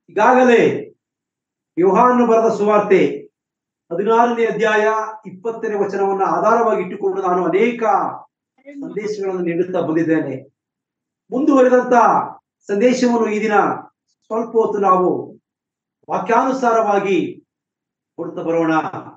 ಈಗಾಗಲೇ ಯೋಹಾನು ಬರೆದ ಸುವಾರ್ತೆ ಹದಿನಾರನೇ ಅಧ್ಯಾಯ ಇಪ್ಪತ್ತನೇ ವಚನವನ್ನ ಆಧಾರವಾಗಿ ಇಟ್ಟುಕೊಂಡು ನಾನು ಅನೇಕ ಸಂದೇಶಗಳನ್ನು ನೀಡುತ್ತಾ ಬಂದಿದ್ದೇನೆ ಮುಂದುವರೆದಂತ ಸಂದೇಶವನ್ನು ಈ ದಿನ ಸ್ವಲ್ಪ ಹೊತ್ತು ನಾವು ವಾಕ್ಯಾನುಸಾರವಾಗಿ ಕೊಡ್ತಾ ಬರೋಣ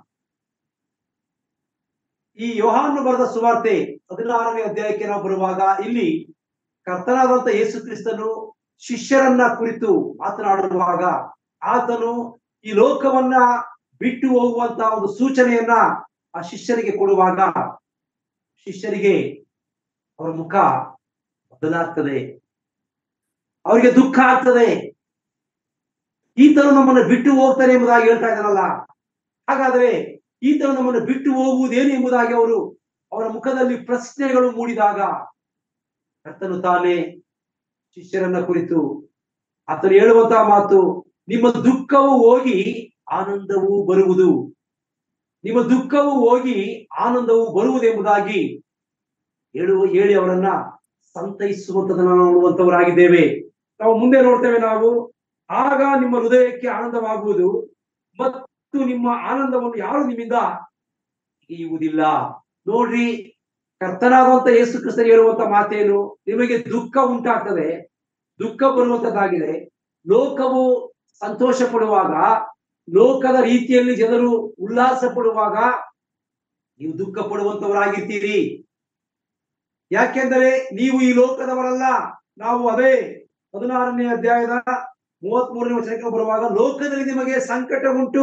ಈ ಯೋಹಾನು ಬರೆದ ಸುವಾರ್ತೆ ಹದಿನಾರನೇ ಅಧ್ಯಾಯಕ್ಕೆ ನಾವು ಬರುವಾಗ ಇಲ್ಲಿ ಕರ್ತನಾದಂತ ಯೇಸು ಕ್ರಿಸ್ತನು ಶಿಷ್ಯರನ್ನ ಕುರಿತು ಮಾತನಾಡುವಾಗ ಆತನು ಈ ಲೋಕವನ್ನ ಬಿಟ್ಟು ಹೋಗುವಂತ ಒಂದು ಸೂಚನೆಯನ್ನ ಆ ಶಿಷ್ಯರಿಗೆ ಕೊಡುವಾಗ ಶಿಷ್ಯರಿಗೆ ಅವರ ಮುಖ ಬದಲಾಗ್ತದೆ ಅವರಿಗೆ ದುಃಖ ಆಗ್ತದೆ ಈತನು ನಮ್ಮನ್ನು ಬಿಟ್ಟು ಹೋಗ್ತಾನೆ ಎಂಬುದಾಗಿ ಹೇಳ್ತಾ ಇದ್ದಾನಲ್ಲ ಹಾಗಾದ್ರೆ ಈತನು ನಮ್ಮನ್ನು ಬಿಟ್ಟು ಹೋಗುವುದೇನು ಎಂಬುದಾಗಿ ಅವರು ಅವರ ಮುಖದಲ್ಲಿ ಪ್ರಶ್ನೆಗಳು ಮೂಡಿದಾಗ ಕರ್ತನು ತಾನೇ ಶಿಷ್ಯರನ್ನ ಕುರಿತು ಆತನು ಹೇಳುವಂತಹ ಮಾತು ನಿಮ್ಮ ದುಃಖವು ಹೋಗಿ ಆನಂದವು ಬರುವುದು ನಿಮ್ಮ ದುಃಖವು ಹೋಗಿ ಆನಂದವು ಬರುವುದೆಂಬುದಾಗಿ ಹೇಳುವ ಹೇಳಿ ಅವರನ್ನ ಸಂತೈಸುವಂತದನ್ನ ನಾವು ನೋಡುವಂತವರಾಗಿದ್ದೇವೆ ನಾವು ಮುಂದೆ ನೋಡ್ತೇವೆ ನಾವು ಆಗ ನಿಮ್ಮ ಹೃದಯಕ್ಕೆ ಆನಂದವಾಗುವುದು ಮತ್ತು ನಿಮ್ಮ ಆನಂದವನ್ನು ಯಾರು ನಿಮ್ಮಿಂದ ತೆಗೆಯುವುದಿಲ್ಲ ನೋಡ್ರಿ ಕರ್ತನಾದಂತ ಯೇಸು ಕ್ರಿಸ್ತರು ಹೇಳುವಂತ ಮಾತೇನು ನಿಮಗೆ ದುಃಖ ಉಂಟಾಗ್ತದೆ ದುಃಖ ಬರುವಂತದ್ದಾಗಿದೆ ಲೋಕವು ಸಂತೋಷ ಪಡುವಾಗ ಲೋಕದ ರೀತಿಯಲ್ಲಿ ಜನರು ಉಲ್ಲಾಸ ಪಡುವಾಗ ನೀವು ದುಃಖ ಪಡುವಂತವರಾಗಿರ್ತೀರಿ ಯಾಕೆಂದರೆ ನೀವು ಈ ಲೋಕದವರಲ್ಲ ನಾವು ಅದೇ ಹದಿನಾರನೇ ಅಧ್ಯಾಯದ ಮೂವತ್ತ್ ಮೂರನೇ ವಚನಕ್ಕೆ ಬರುವಾಗ ಲೋಕದಲ್ಲಿ ನಿಮಗೆ ಸಂಕಟ ಉಂಟು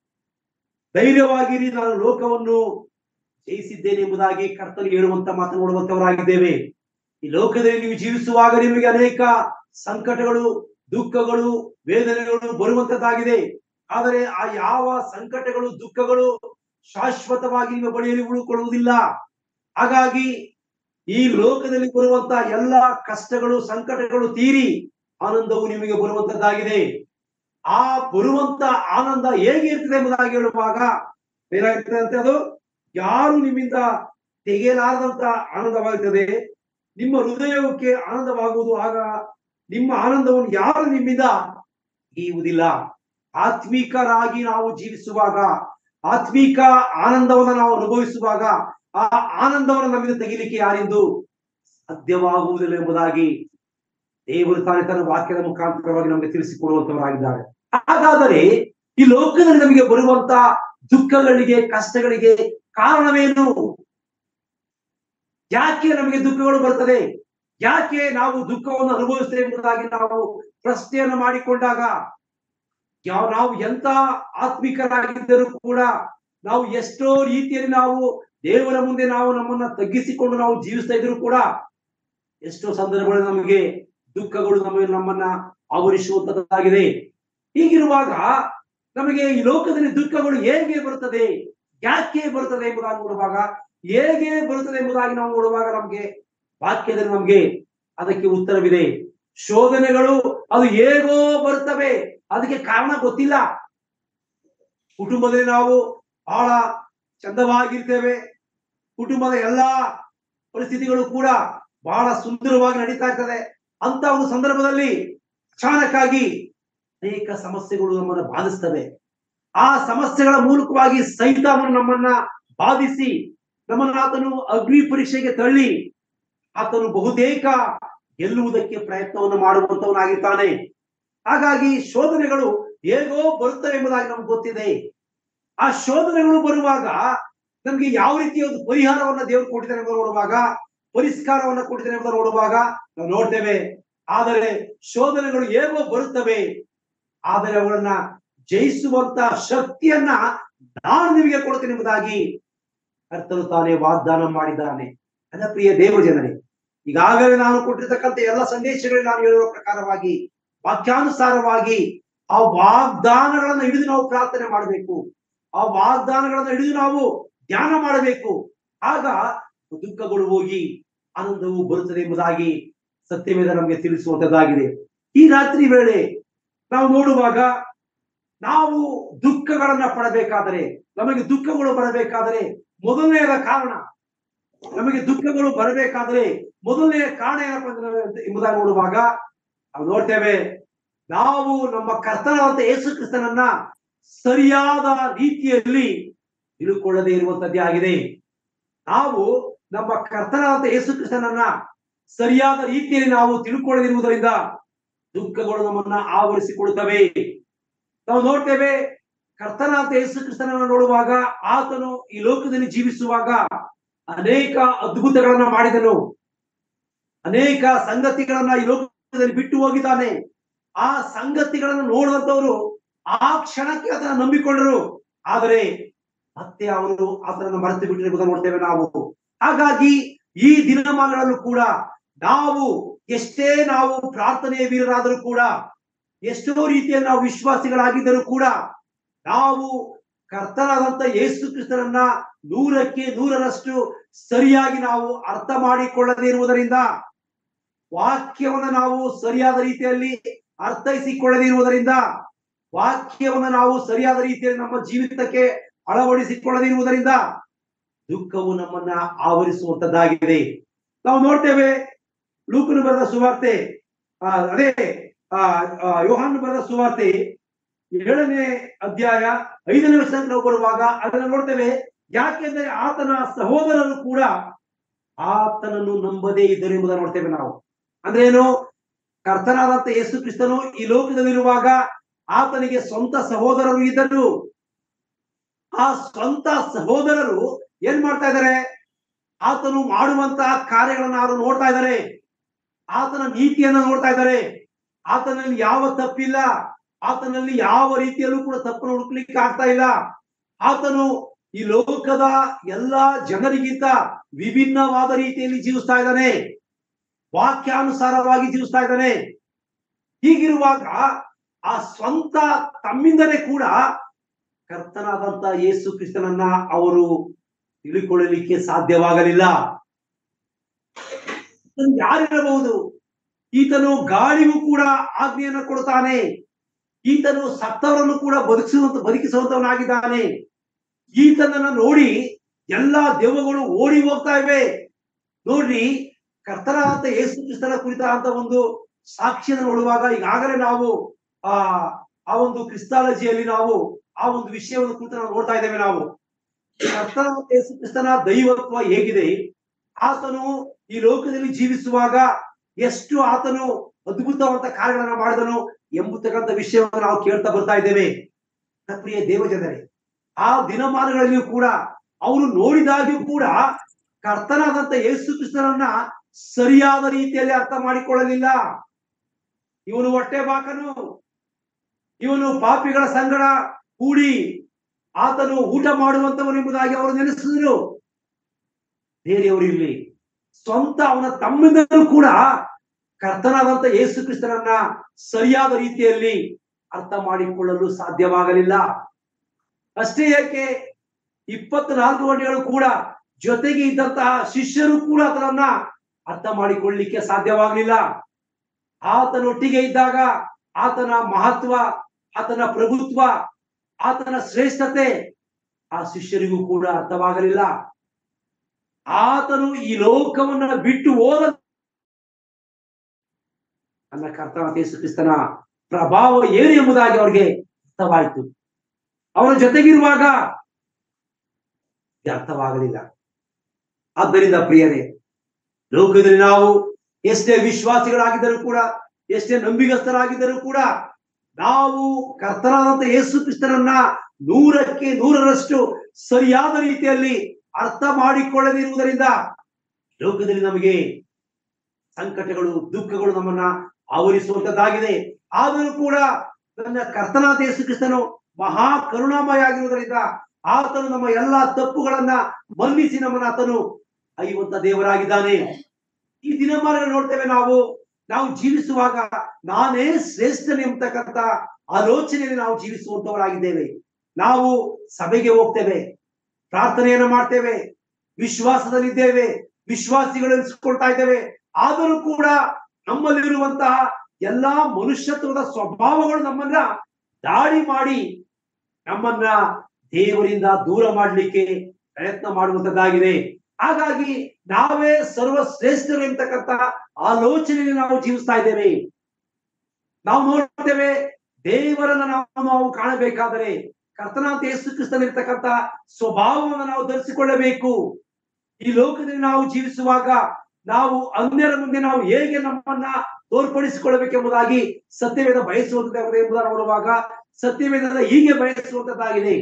ಧೈರ್ಯವಾಗಿರಿ ನಾನು ಲೋಕವನ್ನು ಜಯಿಸಿದ್ದೇನೆ ಎಂಬುದಾಗಿ ಕರ್ತನು ಹೇಳುವಂತ ಮಾತನಾಡುವಂತವರಾಗಿದ್ದೇವೆ ಈ ಲೋಕದಲ್ಲಿ ನೀವು ಜೀವಿಸುವಾಗ ನಿಮಗೆ ಅನೇಕ ಸಂಕಟಗಳು ದುಃಖಗಳು ವೇದನೆಗಳು ಬರುವಂತದ್ದಾಗಿದೆ ಆದರೆ ಆ ಯಾವ ಸಂಕಟಗಳು ದುಃಖಗಳು ಶಾಶ್ವತವಾಗಿ ನಿಮ್ಮ ಬಳಿಯಲ್ಲಿ ಉಳಿಕೊಳ್ಳುವುದಿಲ್ಲ ಹಾಗಾಗಿ ಈ ಲೋಕದಲ್ಲಿ ಬರುವಂತ ಎಲ್ಲ ಕಷ್ಟಗಳು ಸಂಕಟಗಳು ತೀರಿ ಆನಂದವು ನಿಮಗೆ ಬರುವಂತದ್ದಾಗಿದೆ ಆ ಬರುವಂತ ಆನಂದ ಹೇಗೆ ಇರ್ತದೆ ಎಂಬುದಾಗಿ ಹೇಳುವಾಗ ಏನಾಗ್ತದೆ ಅಂತ ಅದು ಯಾರು ನಿಮ್ಮಿಂದ ತೆಗೆಯಲಾರದಂತ ಆನಂದವಾಗುತ್ತದೆ ನಿಮ್ಮ ಹೃದಯಕ್ಕೆ ಆನಂದವಾಗುವುದು ಆಗ ನಿಮ್ಮ ಆನಂದವನ್ನು ಯಾರು ನಿಮ್ಮಿಂದ ತೆಗೆಯುವುದಿಲ್ಲ ಆತ್ಮೀಕರಾಗಿ ನಾವು ಜೀವಿಸುವಾಗ ಆತ್ಮೀಕ ಆನಂದವನ್ನು ನಾವು ಅನುಭವಿಸುವಾಗ ಆ ಆನಂದವನ್ನು ನಮ್ಮಿಂದ ತೆಗಿಲಿಕ್ಕೆ ಯಾರೆಂದು ಸಾಧ್ಯವಾಗುವುದಿಲ್ಲ ಎಂಬುದಾಗಿ ದೇವರು ತಾನೇ ತನ್ನ ವಾಕ್ಯದ ಮುಖಾಂತರವಾಗಿ ನಮಗೆ ತಿಳಿಸಿಕೊಡುವಂತವರಾಗಿದ್ದಾರೆ ಹಾಗಾದರೆ ಈ ಲೋಕದಲ್ಲಿ ನಮಗೆ ಬರುವಂತ ದುಃಖಗಳಿಗೆ ಕಷ್ಟಗಳಿಗೆ ಕಾರಣವೇನು ಯಾಕೆ ನಮಗೆ ದುಃಖಗಳು ಬರ್ತದೆ ಯಾಕೆ ನಾವು ದುಃಖವನ್ನು ಅನುಭವಿಸ್ತೇವೆ ಎಂಬುದಾಗಿ ನಾವು ಪ್ರಶ್ನೆಯನ್ನು ಮಾಡಿಕೊಂಡಾಗ ಯಾವ ನಾವು ಎಂತ ಆತ್ಮಿಕರಾಗಿದ್ದರೂ ಕೂಡ ನಾವು ಎಷ್ಟೋ ರೀತಿಯಲ್ಲಿ ನಾವು ದೇವರ ಮುಂದೆ ನಾವು ನಮ್ಮನ್ನ ತಗ್ಗಿಸಿಕೊಂಡು ನಾವು ಜೀವಿಸ್ತಾ ಇದ್ರು ಕೂಡ ಎಷ್ಟೋ ಸಂದರ್ಭಗಳಲ್ಲಿ ನಮಗೆ ದುಃಖಗಳು ನಮಗೆ ನಮ್ಮನ್ನ ಆವರಿಸುವಂತದ್ದಾಗಿದೆ ಹೀಗಿರುವಾಗ ನಮಗೆ ಈ ಲೋಕದಲ್ಲಿ ದುಃಖಗಳು ಹೇಗೆ ಬರುತ್ತದೆ ಯಾಕೆ ಬರುತ್ತದೆ ಎಂಬುದಾಗಿ ನೋಡುವಾಗ ಹೇಗೆ ಬರುತ್ತದೆ ಎಂಬುದಾಗಿ ನಾವು ನೋಡುವಾಗ ನಮಗೆ ವಾಕ್ಯದಲ್ಲಿ ನಮಗೆ ಅದಕ್ಕೆ ಉತ್ತರವಿದೆ ಶೋಧನೆಗಳು ಅದು ಹೇಗೋ ಬರುತ್ತವೆ ಅದಕ್ಕೆ ಕಾರಣ ಗೊತ್ತಿಲ್ಲ ಕುಟುಂಬದಲ್ಲಿ ನಾವು ಬಹಳ ಚಂದವಾಗಿರ್ತೇವೆ ಕುಟುಂಬದ ಎಲ್ಲಾ ಪರಿಸ್ಥಿತಿಗಳು ಕೂಡ ಬಹಳ ಸುಂದರವಾಗಿ ನಡೀತಾ ಇರ್ತದೆ ಅಂತ ಒಂದು ಸಂದರ್ಭದಲ್ಲಿ ಅಚಾನಕ್ಕಾಗಿ ಅನೇಕ ಸಮಸ್ಯೆಗಳು ನಮ್ಮನ್ನು ಬಾಧಿಸ್ತವೆ ಆ ಸಮಸ್ಯೆಗಳ ಮೂಲಕವಾಗಿ ಸೈತಾನನು ನಮ್ಮನ್ನ ಬಾಧಿಸಿ ನಮ್ಮನ್ನ ಆತನು ಅಗ್ನಿ ಪರೀಕ್ಷೆಗೆ ತಳ್ಳಿ ಆತನು ಬಹುತೇಕ ಗೆಲ್ಲುವುದಕ್ಕೆ ಪ್ರಯತ್ನವನ್ನು ಮಾಡುವಂತವನಾಗಿರ್ತಾನೆ ಹಾಗಾಗಿ ಶೋಧನೆಗಳು ಹೇಗೋ ಬರುತ್ತವೆ ಎಂಬುದಾಗಿ ನಮ್ಗೆ ಗೊತ್ತಿದೆ ಆ ಶೋಧನೆಗಳು ಬರುವಾಗ ನಮ್ಗೆ ಯಾವ ರೀತಿಯ ಒಂದು ಪರಿಹಾರವನ್ನ ದೇವರು ಕೊಟ್ಟಿದ್ದಾನೆ ಎಂಬುದನ್ನು ನೋಡುವಾಗ ಪರಿಷ್ಕಾರವನ್ನ ಕೊಟ್ಟಿದ್ದಾನೆ ಎಂಬುದನ್ನು ನೋಡುವಾಗ ನಾವು ನೋಡ್ತೇವೆ ಆದರೆ ಶೋಧನೆಗಳು ಹೇಗೋ ಬರುತ್ತವೆ ಆದರೆ ಅವುಗಳನ್ನ ಜಯಿಸುವಂತ ಶಕ್ತಿಯನ್ನ ನಾನು ನಿಮಗೆ ಕೊಡ್ತೇನೆ ಎಂಬುದಾಗಿ ಕರ್ತನು ತಾನೇ ವಾಗ್ದಾನ ಮಾಡಿದ್ದಾನೆ ನನ್ನ ಪ್ರಿಯ ದೇವ ಜನರೇ ಈಗಾಗಲೇ ನಾನು ಕೊಟ್ಟಿರ್ತಕ್ಕಂಥ ಎಲ್ಲ ಸಂದೇಶಗಳಲ್ಲಿ ನಾನು ಹೇಳುವ ಪ್ರಕಾರವಾಗಿ ವಾಕ್ಯಾನುಸಾರವಾಗಿ ಆ ವಾಗ್ದಾನಗಳನ್ನು ಹಿಡಿದು ನಾವು ಪ್ರಾರ್ಥನೆ ಮಾಡಬೇಕು ಆ ವಾಗ್ದಾನಗಳನ್ನು ಹಿಡಿದು ನಾವು ಧ್ಯಾನ ಮಾಡಬೇಕು ಆಗ ದುಃಖಗಳು ಹೋಗಿ ಆನಂದವು ಬರುತ್ತದೆ ಎಂಬುದಾಗಿ ಸತ್ಯವೇದ ನಮಗೆ ತಿಳಿಸುವಂತದ್ದಾಗಿದೆ ಈ ರಾತ್ರಿ ವೇಳೆ ನಾವು ನೋಡುವಾಗ ನಾವು ದುಃಖಗಳನ್ನ ಪಡಬೇಕಾದರೆ ನಮಗೆ ದುಃಖಗಳು ಬರಬೇಕಾದರೆ ಮೊದಲನೆಯದ ಕಾರಣ ನಮಗೆ ದುಃಖಗಳು ಬರಬೇಕಾದರೆ ಮೊದಲನೆಯ ಕಾರಣ ಏನಪ್ಪ ಅಂದ್ರೆ ಎಂಬುದಾಗಿ ನೋಡುವಾಗ ನಾವು ನೋಡ್ತೇವೆ ನಾವು ನಮ್ಮ ಕರ್ತನಾದಂತ ಯೇಸು ಕ್ರಿಸ್ತನನ್ನ ಸರಿಯಾದ ರೀತಿಯಲ್ಲಿ ತಿಳ್ಕೊಳ್ಳದೆ ಇರುವಂತದ್ದೇ ಆಗಿದೆ ನಾವು ನಮ್ಮ ಕರ್ತನಾದಂತ ಯೇಸು ಕ್ರಿಸ್ತನನ್ನ ಸರಿಯಾದ ರೀತಿಯಲ್ಲಿ ನಾವು ತಿಳ್ಕೊಳ್ಳದಿರುವುದರಿಂದ ದುಃಖಗಳು ನಮ್ಮನ್ನ ಆವರಿಸಿಕೊಳ್ಳುತ್ತವೆ ನಾವು ನೋಡ್ತೇವೆ ಕರ್ತನಾದ ಯೇಸು ಕ್ರಿಸ್ತನನ್ನ ನೋಡುವಾಗ ಆತನು ಈ ಲೋಕದಲ್ಲಿ ಜೀವಿಸುವಾಗ ಅನೇಕ ಅದ್ಭುತಗಳನ್ನ ಮಾಡಿದನು ಅನೇಕ ಸಂಗತಿಗಳನ್ನ ಈ ಲೋಕದಲ್ಲಿ ಬಿಟ್ಟು ಹೋಗಿದ್ದಾನೆ ಆ ಸಂಗತಿಗಳನ್ನು ನೋಡಿದಂತವರು ಆ ಕ್ಷಣಕ್ಕೆ ಅದನ್ನ ನಂಬಿಕೊಂಡರು ಆದರೆ ಮತ್ತೆ ಅವರು ಆತನನ್ನು ಮರೆತು ಬಿಟ್ಟಿರುವುದನ್ನು ನೋಡ್ತೇವೆ ನಾವು ಹಾಗಾಗಿ ಈ ದಿನಮಾನಗಳಲ್ಲೂ ಕೂಡ ನಾವು ಎಷ್ಟೇ ನಾವು ಪ್ರಾರ್ಥನೆಯ ವೀರರಾದರೂ ಕೂಡ ಎಷ್ಟೋ ರೀತಿಯಲ್ಲಿ ನಾವು ವಿಶ್ವಾಸಿಗಳಾಗಿದ್ದರೂ ಕೂಡ ನಾವು ಕರ್ತನಾದಂತ ಯೇಸು ಕ್ರಿಸ್ತನನ್ನ ನೂರಕ್ಕೆ ನೂರರಷ್ಟು ಸರಿಯಾಗಿ ನಾವು ಅರ್ಥ ಮಾಡಿಕೊಳ್ಳದೇ ಇರುವುದರಿಂದ ವಾಕ್ಯವನ್ನು ನಾವು ಸರಿಯಾದ ರೀತಿಯಲ್ಲಿ ಅರ್ಥೈಸಿಕೊಳ್ಳದೇ ಇರುವುದರಿಂದ ವಾಕ್ಯವನ್ನು ನಾವು ಸರಿಯಾದ ರೀತಿಯಲ್ಲಿ ನಮ್ಮ ಜೀವಿತಕ್ಕೆ ಅಳವಡಿಸಿಕೊಳ್ಳದೇ ಇರುವುದರಿಂದ ದುಃಖವು ನಮ್ಮನ್ನ ಆವರಿಸುವಂತದ್ದಾಗಿದೆ ನಾವು ನೋಡ್ತೇವೆ ಲೂಕನು ಬರೆದ ಸುವಾರ್ತೆ ಆ, ಅದೇ ಆ ಆ, ಯೋಹಾನ್ ಬರೆದ ಸುವಾರ್ತೆ ಏಳನೇ ಅಧ್ಯಾಯ ಐದನೇ ವರ್ಷಕ್ಕೆ ನಾವು ಬರುವಾಗ ಅದನ್ನು ನೋಡ್ತೇವೆ ಯಾಕೆಂದರೆ ಆತನ ಸಹೋದರರು ಕೂಡ ಆತನನ್ನು ನಂಬದೇ ಇದ್ದರು ಎಂಬುದನ್ನು ನೋಡ್ತೇವೆ ನಾವು ಅಂದ್ರೆ ಏನು ಕರ್ತನಾದಂತ ಯೇಸು ಕ್ರಿಸ್ತನು ಈ ಲೋಕದಲ್ಲಿರುವಾಗ ಆತನಿಗೆ ಸ್ವಂತ ಸಹೋದರರು ಇದ್ದರು ಆ ಸ್ವಂತ ಸಹೋದರರು ಏನ್ ಮಾಡ್ತಾ ಇದ್ದಾರೆ ಆತನು ಮಾಡುವಂತಹ ಕಾರ್ಯಗಳನ್ನ ಅವರು ನೋಡ್ತಾ ಇದ್ದಾರೆ ಆತನ ನೀತಿಯನ್ನ ನೋಡ್ತಾ ಇದ್ದಾರೆ ಆತನಲ್ಲಿ ಯಾವ ತಪ್ಪಿಲ್ಲ ಆತನಲ್ಲಿ ಯಾವ ರೀತಿಯಲ್ಲೂ ಕೂಡ ತಪ್ಪನ್ನು ಹುಡುಕ್ಲಿಕ್ಕೆ ಆಗ್ತಾ ಇಲ್ಲ ಆತನು ಈ ಲೋಕದ ಎಲ್ಲಾ ಜನರಿಗಿಂತ ವಿಭಿನ್ನವಾದ ರೀತಿಯಲ್ಲಿ ಜೀವಿಸ್ತಾ ಇದ್ದಾನೆ ವಾಕ್ಯಾನುಸಾರವಾಗಿ ಜೀವಿಸ್ತಾ ಇದ್ದಾನೆ ಹೀಗಿರುವಾಗ ಆ ಸ್ವಂತ ತಮ್ಮಿಂದಲೇ ಕೂಡ ಕರ್ತನಾದಂತ ಯೇಸು ಕ್ರಿಸ್ತನನ್ನ ಅವರು ತಿಳಿಕೊಳ್ಳಲಿಕ್ಕೆ ಸಾಧ್ಯವಾಗಲಿಲ್ಲ ಈತನು ಯಾರಿರಬಹುದು ಈತನು ಗಾಳಿಗೂ ಕೂಡ ಆಜ್ಞೆಯನ್ನು ಕೊಡ್ತಾನೆ ಈತನು ಸತ್ತವರನ್ನು ಕೂಡ ಬದುಕಿಸುವಂತ ಬದುಕಿಸುವಂತವನಾಗಿದ್ದಾನೆ ಈತನನ್ನ ನೋಡಿ ಎಲ್ಲಾ ದೆವ್ವಗಳು ಓಡಿ ಹೋಗ್ತಾ ಇವೆ ನೋಡ್ರಿ ಕರ್ತನಾದಂತ ಯೇಸು ಕ್ರಿಸ್ತನ ಕುರಿತಾದಂತ ಒಂದು ಸಾಕ್ಷಿಯನ್ನು ನೋಡುವಾಗ ಈಗಾಗಲೇ ನಾವು ಆ ಆ ಒಂದು ಕ್ರಿಸ್ತಾಲಜಿಯಲ್ಲಿ ನಾವು ಆ ಒಂದು ವಿಷಯವನ್ನು ಕುರಿತು ನಾವು ನೋಡ್ತಾ ಇದ್ದೇವೆ ನಾವು ಕರ್ತನಾದಂತ ಯೇಸು ಕ್ರಿಸ್ತನ ದೈವತ್ವ ಹೇಗಿದೆ ಆತನು ಈ ಲೋಕದಲ್ಲಿ ಜೀವಿಸುವಾಗ ಎಷ್ಟು ಆತನು ಅದ್ಭುತವಂತ ಕಾರ್ಯಗಳನ್ನ ಮಾಡಿದನು ಎಂಬತಕ್ಕಂಥ ವಿಷಯವನ್ನು ನಾವು ಕೇಳ್ತಾ ಬರ್ತಾ ಇದ್ದೇವೆ ನನ್ನ ಪ್ರಿಯ ದೇವಜನರೇ ಆ ದಿನಮಾನಗಳಲ್ಲಿಯೂ ಕೂಡ ಅವರು ನೋಡಿದಾಗ್ಯೂ ಕೂಡ ಕರ್ತನಾದಂತ ಯೇಸು ಕ್ರಿಸ್ತನನ್ನ ಸರಿಯಾದ ರೀತಿಯಲ್ಲಿ ಅರ್ಥ ಮಾಡಿಕೊಳ್ಳಲಿಲ್ಲ ಇವನು ಹೊಟ್ಟೆ ಬಾಕನು ಇವನು ಪಾಪಿಗಳ ಸಂಗಡ ಕೂಡಿ ಆತನು ಊಟ ಮಾಡುವಂತವನು ಎಂಬುದಾಗಿ ಅವರು ನೆನೆಸಿದ್ರು ಬೇರೆಯವರು ಇಲ್ಲಿ ಸ್ವಂತ ಅವನ ತಮ್ಮಿಂದಲೂ ಕೂಡ ಕರ್ತನಾದಂತ ಯೇಸು ಕ್ರಿಸ್ತನನ್ನ ಸರಿಯಾದ ರೀತಿಯಲ್ಲಿ ಅರ್ಥ ಮಾಡಿಕೊಳ್ಳಲು ಸಾಧ್ಯವಾಗಲಿಲ್ಲ ಅಷ್ಟೇ ಏಕೆ ಇಪ್ಪತ್ನಾಲ್ಕು ಗಂಟೆಗಳು ಕೂಡ ಜೊತೆಗೆ ಇದ್ದಂತಹ ಶಿಷ್ಯರು ಕೂಡ ಅದನ್ನ ಅರ್ಥ ಮಾಡಿಕೊಳ್ಳಲಿಕ್ಕೆ ಸಾಧ್ಯವಾಗಲಿಲ್ಲ ಆತನೊಟ್ಟಿಗೆ ಇದ್ದಾಗ ಆತನ ಮಹತ್ವ ಆತನ ಪ್ರಭುತ್ವ ಆತನ ಶ್ರೇಷ್ಠತೆ ಆ ಶಿಷ್ಯರಿಗೂ ಕೂಡ ಅರ್ಥವಾಗಲಿಲ್ಲ ಆತನು ಈ ಲೋಕವನ್ನ ಬಿಟ್ಟು ಹೋದ ನನ್ನ ಕರ್ತನ ಯೇಸು ಕ್ರಿಸ್ತನ ಪ್ರಭಾವ ಏನು ಎಂಬುದಾಗಿ ಅವರಿಗೆ ಅರ್ಥವಾಯಿತು ಅವರ ಜೊತೆಗಿರುವಾಗ ಇದು ಅರ್ಥವಾಗಲಿಲ್ಲ ಆದ್ದರಿಂದ ಪ್ರಿಯರೇ ಲೋಕದಲ್ಲಿ ನಾವು ಎಷ್ಟೇ ವಿಶ್ವಾಸಿಗಳಾಗಿದ್ದರೂ ಕೂಡ ಎಷ್ಟೇ ನಂಬಿಗಸ್ತರಾಗಿದ್ದರೂ ಕೂಡ ನಾವು ಕರ್ತನಾದಂತ ಯೇಸು ಕ್ರಿಸ್ತನನ್ನ ನೂರಕ್ಕೆ ನೂರರಷ್ಟು ಸರಿಯಾದ ರೀತಿಯಲ್ಲಿ ಅರ್ಥ ಮಾಡಿಕೊಳ್ಳದಿರುವುದರಿಂದ ಲೋಕದಲ್ಲಿ ನಮಗೆ ಸಂಕಟಗಳು ದುಃಖಗಳು ನಮ್ಮನ್ನ ಆವರಿಸುವಂತದ್ದಾಗಿದೆ ಆದರೂ ಕೂಡ ನನ್ನ ಕರ್ತನಾದ ಯೇಸು ಕ್ರಿಸ್ತನು ಮಹಾ ಕರುಣಾಮಯ ಆಗಿರುವುದರಿಂದ ಆತನು ನಮ್ಮ ಎಲ್ಲಾ ತಪ್ಪುಗಳನ್ನ ಮನ್ನಿಸಿ ನಮ್ಮನ್ನ ಆತನು ಅಯ್ಯುವಂತ ದೇವರಾಗಿದ್ದಾನೆ ಈ ದಿನಮಾನಗಳು ನೋಡ್ತೇವೆ ನಾವು ನಾವು ಜೀವಿಸುವಾಗ ನಾನೇ ಶ್ರೇಷ್ಠನೆ ಎಂಬತಕ್ಕಂತ ಆಲೋಚನೆಯಲ್ಲಿ ನಾವು ಜೀವಿಸುವಂತವರಾಗಿದ್ದೇವೆ ನಾವು ಸಭೆಗೆ ಹೋಗ್ತೇವೆ ಪ್ರಾರ್ಥನೆಯನ್ನ ಮಾಡ್ತೇವೆ ವಿಶ್ವಾಸದಲ್ಲಿದ್ದೇವೆ ವಿಶ್ವಾಸಿಗಳು ಎನಿಸಿಕೊಳ್ತಾ ಇದ್ದೇವೆ ಆದರೂ ಕೂಡ ನಮ್ಮಲ್ಲಿರುವಂತಹ ಎಲ್ಲಾ ಮನುಷ್ಯತ್ವದ ಸ್ವಭಾವಗಳು ನಮ್ಮನ್ನ ದಾಳಿ ಮಾಡಿ ನಮ್ಮನ್ನ ದೇವರಿಂದ ದೂರ ಮಾಡಲಿಕ್ಕೆ ಪ್ರಯತ್ನ ಮಾಡುವಂತದ್ದಾಗಿದೆ ಹಾಗಾಗಿ ನಾವೇ ಸರ್ವಶ್ರೇಷ್ಠರು ಎಂತಕ್ಕಂತ ಆಲೋಚನೆಯಲ್ಲಿ ನಾವು ಜೀವಿಸ್ತಾ ಇದ್ದೇವೆ ನಾವು ನೋಡ್ತೇವೆ ದೇವರನ್ನ ನಾವು ನಾವು ಕಾಣಬೇಕಾದರೆ ಕರ್ತನಾಂತ ಯೇಸು ಕ್ರಿಸ್ತನಿರ್ತಕ್ಕಂಥ ಸ್ವಭಾವವನ್ನು ನಾವು ಧರಿಸಿಕೊಳ್ಳಬೇಕು ಈ ಲೋಕದಲ್ಲಿ ನಾವು ಜೀವಿಸುವಾಗ ನಾವು ಅನ್ಯರ ಮುಂದೆ ನಾವು ಹೇಗೆ ನಮ್ಮನ್ನ ತೋರ್ಪಡಿಸಿಕೊಳ್ಳಬೇಕೆಂಬುದಾಗಿ ಸತ್ಯವೇದ ಬಯಸುವಂತದ್ದಾಗಿದೆ ಎಂಬುದನ್ನು ನೋಡುವಾಗ ಸತ್ಯವೇದ ಹೀಗೆ ಬಯಸುವಂತದ್ದಾಗಿದೆ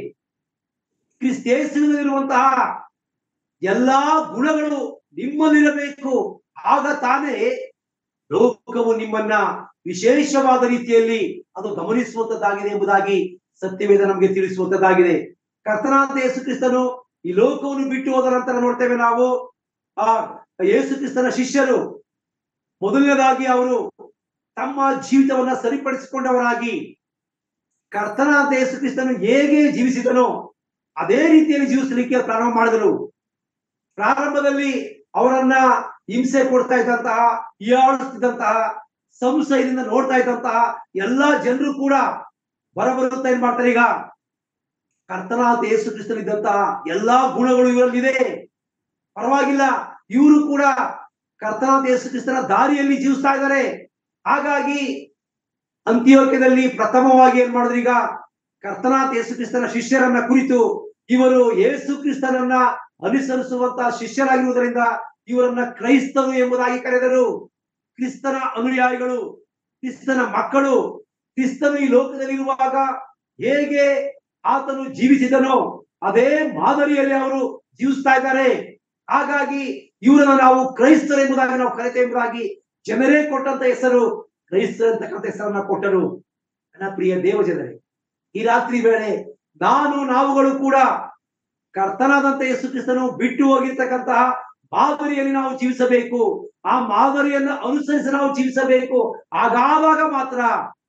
ಕ್ರಿಸ್ತೇಸುವಿನಲ್ಲಿರುವಂತಹ ಎಲ್ಲಾ ಗುಣಗಳು ನಿಮ್ಮಲ್ಲಿರಬೇಕು ಆಗ ತಾನೇ ಲೋಕವು ನಿಮ್ಮನ್ನ ವಿಶೇಷವಾದ ರೀತಿಯಲ್ಲಿ ಅದು ಗಮನಿಸುವಂತದ್ದಾಗಿದೆ ಎಂಬುದಾಗಿ ಸತ್ಯವೇದ ನಮಗೆ ತಿಳಿಸುವಂತದ್ದಾಗಿದೆ ಕರ್ತನಾದ ಯೇಸು ಕ್ರಿಸ್ತನು ಈ ಲೋಕವನ್ನು ಬಿಟ್ಟು ಹೋದ ನಂತರ ನೋಡ್ತೇವೆ ನಾವು ಆ ಯೇಸು ಕ್ರಿಸ್ತನ ಶಿಷ್ಯರು ಮೊದಲನೇದಾಗಿ ಅವರು ತಮ್ಮ ಜೀವಿತವನ್ನ ಸರಿಪಡಿಸಿಕೊಂಡವರಾಗಿ ಕರ್ತನಾದ ಯೇಸು ಕ್ರಿಸ್ತನು ಹೇಗೆ ಜೀವಿಸಿದನೋ ಅದೇ ರೀತಿಯಲ್ಲಿ ಜೀವಿಸಲಿಕ್ಕೆ ಪ್ರಾರಂಭ ಮಾಡಿದರು ಪ್ರಾರಂಭದಲ್ಲಿ ಅವರನ್ನ ಹಿಂಸೆ ಕೊಡ್ತಾ ಇದ್ದಂತಹ ಹೀಯಾಳಿಸ್ತಿದ್ದಂತಹ ಸಂಶಯದಿಂದ ನೋಡ್ತಾ ಇದ್ದಂತಹ ಎಲ್ಲಾ ಜನರು ಕೂಡ ಬರಬರುತ್ತಾ ಏನ್ ಮಾಡ್ತಾರೆ ಈಗ ಕರ್ತನಾದ ಯೇಸು ಕ್ರಿಸ್ತನಿದ್ದಂತಹ ಎಲ್ಲಾ ಗುಣಗಳು ಇವರಲ್ಲಿದೆ ಪರವಾಗಿಲ್ಲ ಇವರು ಕೂಡ ಕರ್ತನಾದ ಯೇಸು ಕ್ರಿಸ್ತನ ದಾರಿಯಲ್ಲಿ ಜೀವಿಸ್ತಾ ಇದ್ದಾರೆ ಹಾಗಾಗಿ ಅಂತ್ಯೋಕ್ಯದಲ್ಲಿ ಪ್ರಥಮವಾಗಿ ಏನ್ ಮಾಡಿದ್ರು ಈಗ ಕರ್ತನಾದ ಯೇಸು ಕ್ರಿಸ್ತನ ಶಿಷ್ಯರನ್ನ ಕುರಿತು ಇವರು ಯೇಸು ಕ್ರಿಸ್ತನನ್ನ ಅನುಸರಿಸುವಂತಹ ಶಿಷ್ಯರಾಗಿರುವುದರಿಂದ ಇವರನ್ನ ಕ್ರೈಸ್ತರು ಎಂಬುದಾಗಿ ಕರೆದರು ಕ್ರಿಸ್ತನ ಅನುಯಾಯಿಗಳು ಕ್ರಿಸ್ತನ ಮಕ್ಕಳು ಕ್ರಿಸ್ತನು ಈ ಲೋಕದಲ್ಲಿರುವಾಗ ಹೇಗೆ ಆತನು ಜೀವಿಸಿದನೋ ಅದೇ ಮಾದರಿಯಲ್ಲಿ ಅವರು ಜೀವಿಸ್ತಾ ಇದ್ದಾರೆ ಹಾಗಾಗಿ ಇವರನ್ನ ನಾವು ಕ್ರೈಸ್ತರು ಎಂಬುದಾಗಿ ನಾವು ಕರೆತೇವೆ ಎಂಬುದಾಗಿ ಜನರೇ ಕೊಟ್ಟಂತ ಹೆಸರು ಕ್ರೈಸ್ತರು ಅಂತಕ್ಕಂಥ ಹೆಸರನ್ನ ಕೊಟ್ಟರು ನನ್ನ ಪ್ರಿಯ ದೇವ ಜನರೇ ಈ ರಾತ್ರಿ ವೇಳೆ ನಾನು ನಾವುಗಳು ಕೂಡ ಕರ್ತನಾದಂತ ಯೇಸು ಕ್ರಿಸ್ತನು ಬಿಟ್ಟು ಹೋಗಿರ್ತಕ್ಕಂತಹ ಮಾದರಿಯಲ್ಲಿ ನಾವು ಜೀವಿಸಬೇಕು ಆ ಮಾದರಿಯನ್ನು ಅನುಸರಿಸಿ ನಾವು ಜೀವಿಸಬೇಕು ಹಾಗಾದಾಗ ಮಾತ್ರ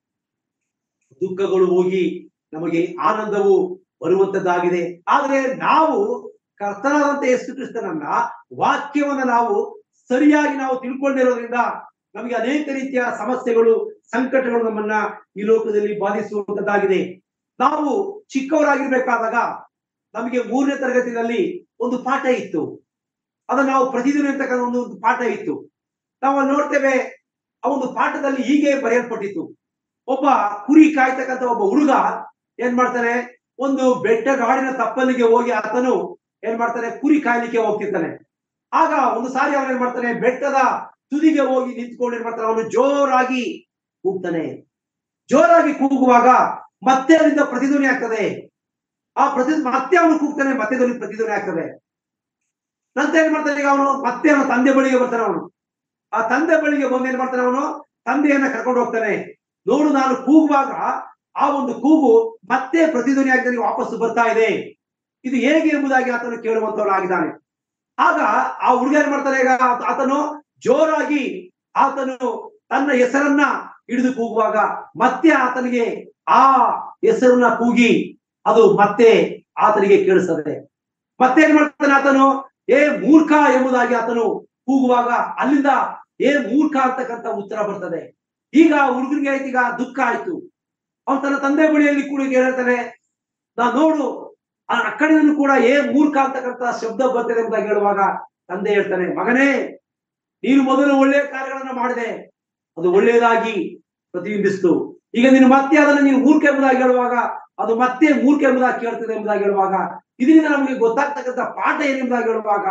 ದುಃಖಗಳು ಹೋಗಿ ನಮಗೆ ಆನಂದವು ಬರುವಂತದ್ದಾಗಿದೆ ಆದ್ರೆ ನಾವು ಕರ್ತನಾದಂತ ಯೇಸು ಕ್ರಿಸ್ತನನ್ನ ವಾಕ್ಯವನ್ನ ನಾವು ಸರಿಯಾಗಿ ನಾವು ತಿಳ್ಕೊಂಡಿರೋದ್ರಿಂದ ನಮಗೆ ಅನೇಕ ರೀತಿಯ ಸಮಸ್ಯೆಗಳು ಸಂಕಟಗಳು ನಮ್ಮನ್ನ ಈ ಲೋಕದಲ್ಲಿ ಬಾಧಿಸುವಂತದ್ದಾಗಿದೆ ನಾವು ಚಿಕ್ಕವರಾಗಿರ್ಬೇಕಾದಾಗ ನಮಗೆ ಮೂರನೇ ತರಗತಿಯಲ್ಲಿ ಒಂದು ಪಾಠ ಇತ್ತು ಅದನ್ನ ನಾವು ಪ್ರತಿದಿನ ಇರ್ತಕ್ಕಂಥ ಒಂದು ಒಂದು ಪಾಠ ಇತ್ತು ನಾವು ಅಲ್ಲಿ ನೋಡ್ತೇವೆ ಆ ಒಂದು ಪಾಠದಲ್ಲಿ ಹೀಗೆ ಬರೆಯಲ್ಪಟ್ಟಿತ್ತು ಒಬ್ಬ ಕುರಿ ಕಾಯ್ತಕ್ಕಂಥ ಒಬ್ಬ ಹುಡುಗ ಏನ್ ಮಾಡ್ತಾನೆ ಒಂದು ಬೆಟ್ಟಗಾಡಿನ ತಪ್ಪಲಿಗೆ ಹೋಗಿ ಆತನು ಏನ್ ಮಾಡ್ತಾನೆ ಕುರಿ ಕಾಯ್ಲಿಕ್ಕೆ ಹೋಗ್ತಿರ್ತಾನೆ ಆಗ ಒಂದು ಸಾರಿ ಅವನು ಏನ್ ಮಾಡ್ತಾನೆ ಬೆಟ್ಟದ ತುದಿಗೆ ಹೋಗಿ ನಿಂತ್ಕೊಂಡು ಏನ್ ಮಾಡ್ತಾನೆ ಅವನು ಜೋರಾಗಿ ಕೂಗ್ತಾನೆ ಜೋರಾಗಿ ಕೂಗುವಾಗ ಮತ್ತೆ ಅವನಿಂದ ಪ್ರತಿಧ್ವನಿ ಆಗ್ತದೆ ಆ ಪ್ರತಿ ಮತ್ತೆ ಅವನು ಕೂಗ್ತಾನೆ ಮತ್ತೆ ಧ್ವನಿ ಪ್ರತಿಧ್ವನಿ ಆಗ್ತದೆ ನಂತರ ಏನ್ ಮಾಡ್ತಾನೆ ಈಗ ಅವನು ಮತ್ತೆ ಅವನ ತಂದೆ ಬಳಿಗೆ ಬರ್ತಾನೆ ಅವನು ಆ ತಂದೆ ಬಳಿಗೆ ಬಂದು ಏನ್ ಮಾಡ್ತಾನೆ ಅವನು ತಂದೆಯನ್ನ ಕರ್ಕೊಂಡು ಹೋಗ್ತಾನೆ ನೋಡು ನಾನು ಕೂಗುವಾಗ ಆ ಒಂದು ಕೂಗು ಮತ್ತೆ ಪ್ರತಿಧ್ವನಿ ಆಗ್ತಾನೆ ವಾಪಸ್ಸು ಬರ್ತಾ ಇದೆ ಇದು ಹೇಗೆ ಎಂಬುದಾಗಿ ಆತನು ಕೇಳುವಂತವನಾಗಿದ್ದಾನೆ ಆಗ ಆ ಹುಡುಗ ಏನ್ ಮಾಡ್ತಾನೆ ಈಗ ಆತ- ಆತನು ಜೋರಾಗಿ ಆತನು ತನ್ನ ಹೆಸರನ್ನ ಹಿಡಿದು ಕೂಗುವಾಗ ಮತ್ತೆ ಆತನಿಗೆ ಆ ಹೆಸರನ್ನ ಕೂಗಿ ಅದು ಮತ್ತೆ ಆತನಿಗೆ ಕೇಳಿಸ್ತದೆ ಮತ್ತೆ ಏನ್ ಮಾಡ್ತಾನೆ ಆತನು ಏ ಮೂರ್ಖ ಎಂಬುದಾಗಿ ಆತನು ಕೂಗುವಾಗ ಅಲ್ಲಿಂದ ಏ ಮೂರ್ಖ ಅಂತಕ್ಕಂಥ ಉತ್ತರ ಬರ್ತದೆ ಈಗ ಹುಡುಗನಿಗೆ ಆಯ್ತು ಈಗ ದುಃಖ ಆಯ್ತು ಅವನು ತನ್ನ ತಂದೆ ಬಳಿಯಲ್ಲಿ ಕೂಡ ಹೇಳ್ತಾನೆ ನಾ ನೋಡು ಆ ಆ ಕಡೆಯನ್ನು ಕೂಡ ಏ ಮೂರ್ಖ ಅಂತಕ್ಕಂಥ ಶಬ್ದ ಬರ್ತದೆ ಎಂಬುದಾಗಿ ಹೇಳುವಾಗ ತಂದೆ ಹೇಳ್ತಾನೆ ಮಗನೇ ನೀನು ಮೊದಲು ಒಳ್ಳೆಯ ಕಾರ್ಯಗಳನ್ನ ಮಾಡಿದೆ ಅದು ಒಳ್ಳೆಯದಾಗಿ ಪ್ರತಿಬಿಂಬಿಸ್ತು ಈಗ ನೀನು ಮತ್ತೆ ಅದನ್ನು ನೀನು ಮೂರ್ಖ ಎಂಬುದಾಗಿ ಹೇಳುವಾಗ ಅದು ಮತ್ತೆ ಮೂರ್ಖ ಎಂಬುದಾಗಿ ಕೇಳ್ತದೆ ಎಂಬುದಾಗಿ ಹೇಳುವಾಗ ಇದರಿಂದ ನಮಗೆ ಗೊತ್ತಾಗ್ತಕ್ಕಂಥ ಪಾಠ ಏನೆಂಬುದಾಗಿ ಹೇಳುವಾಗ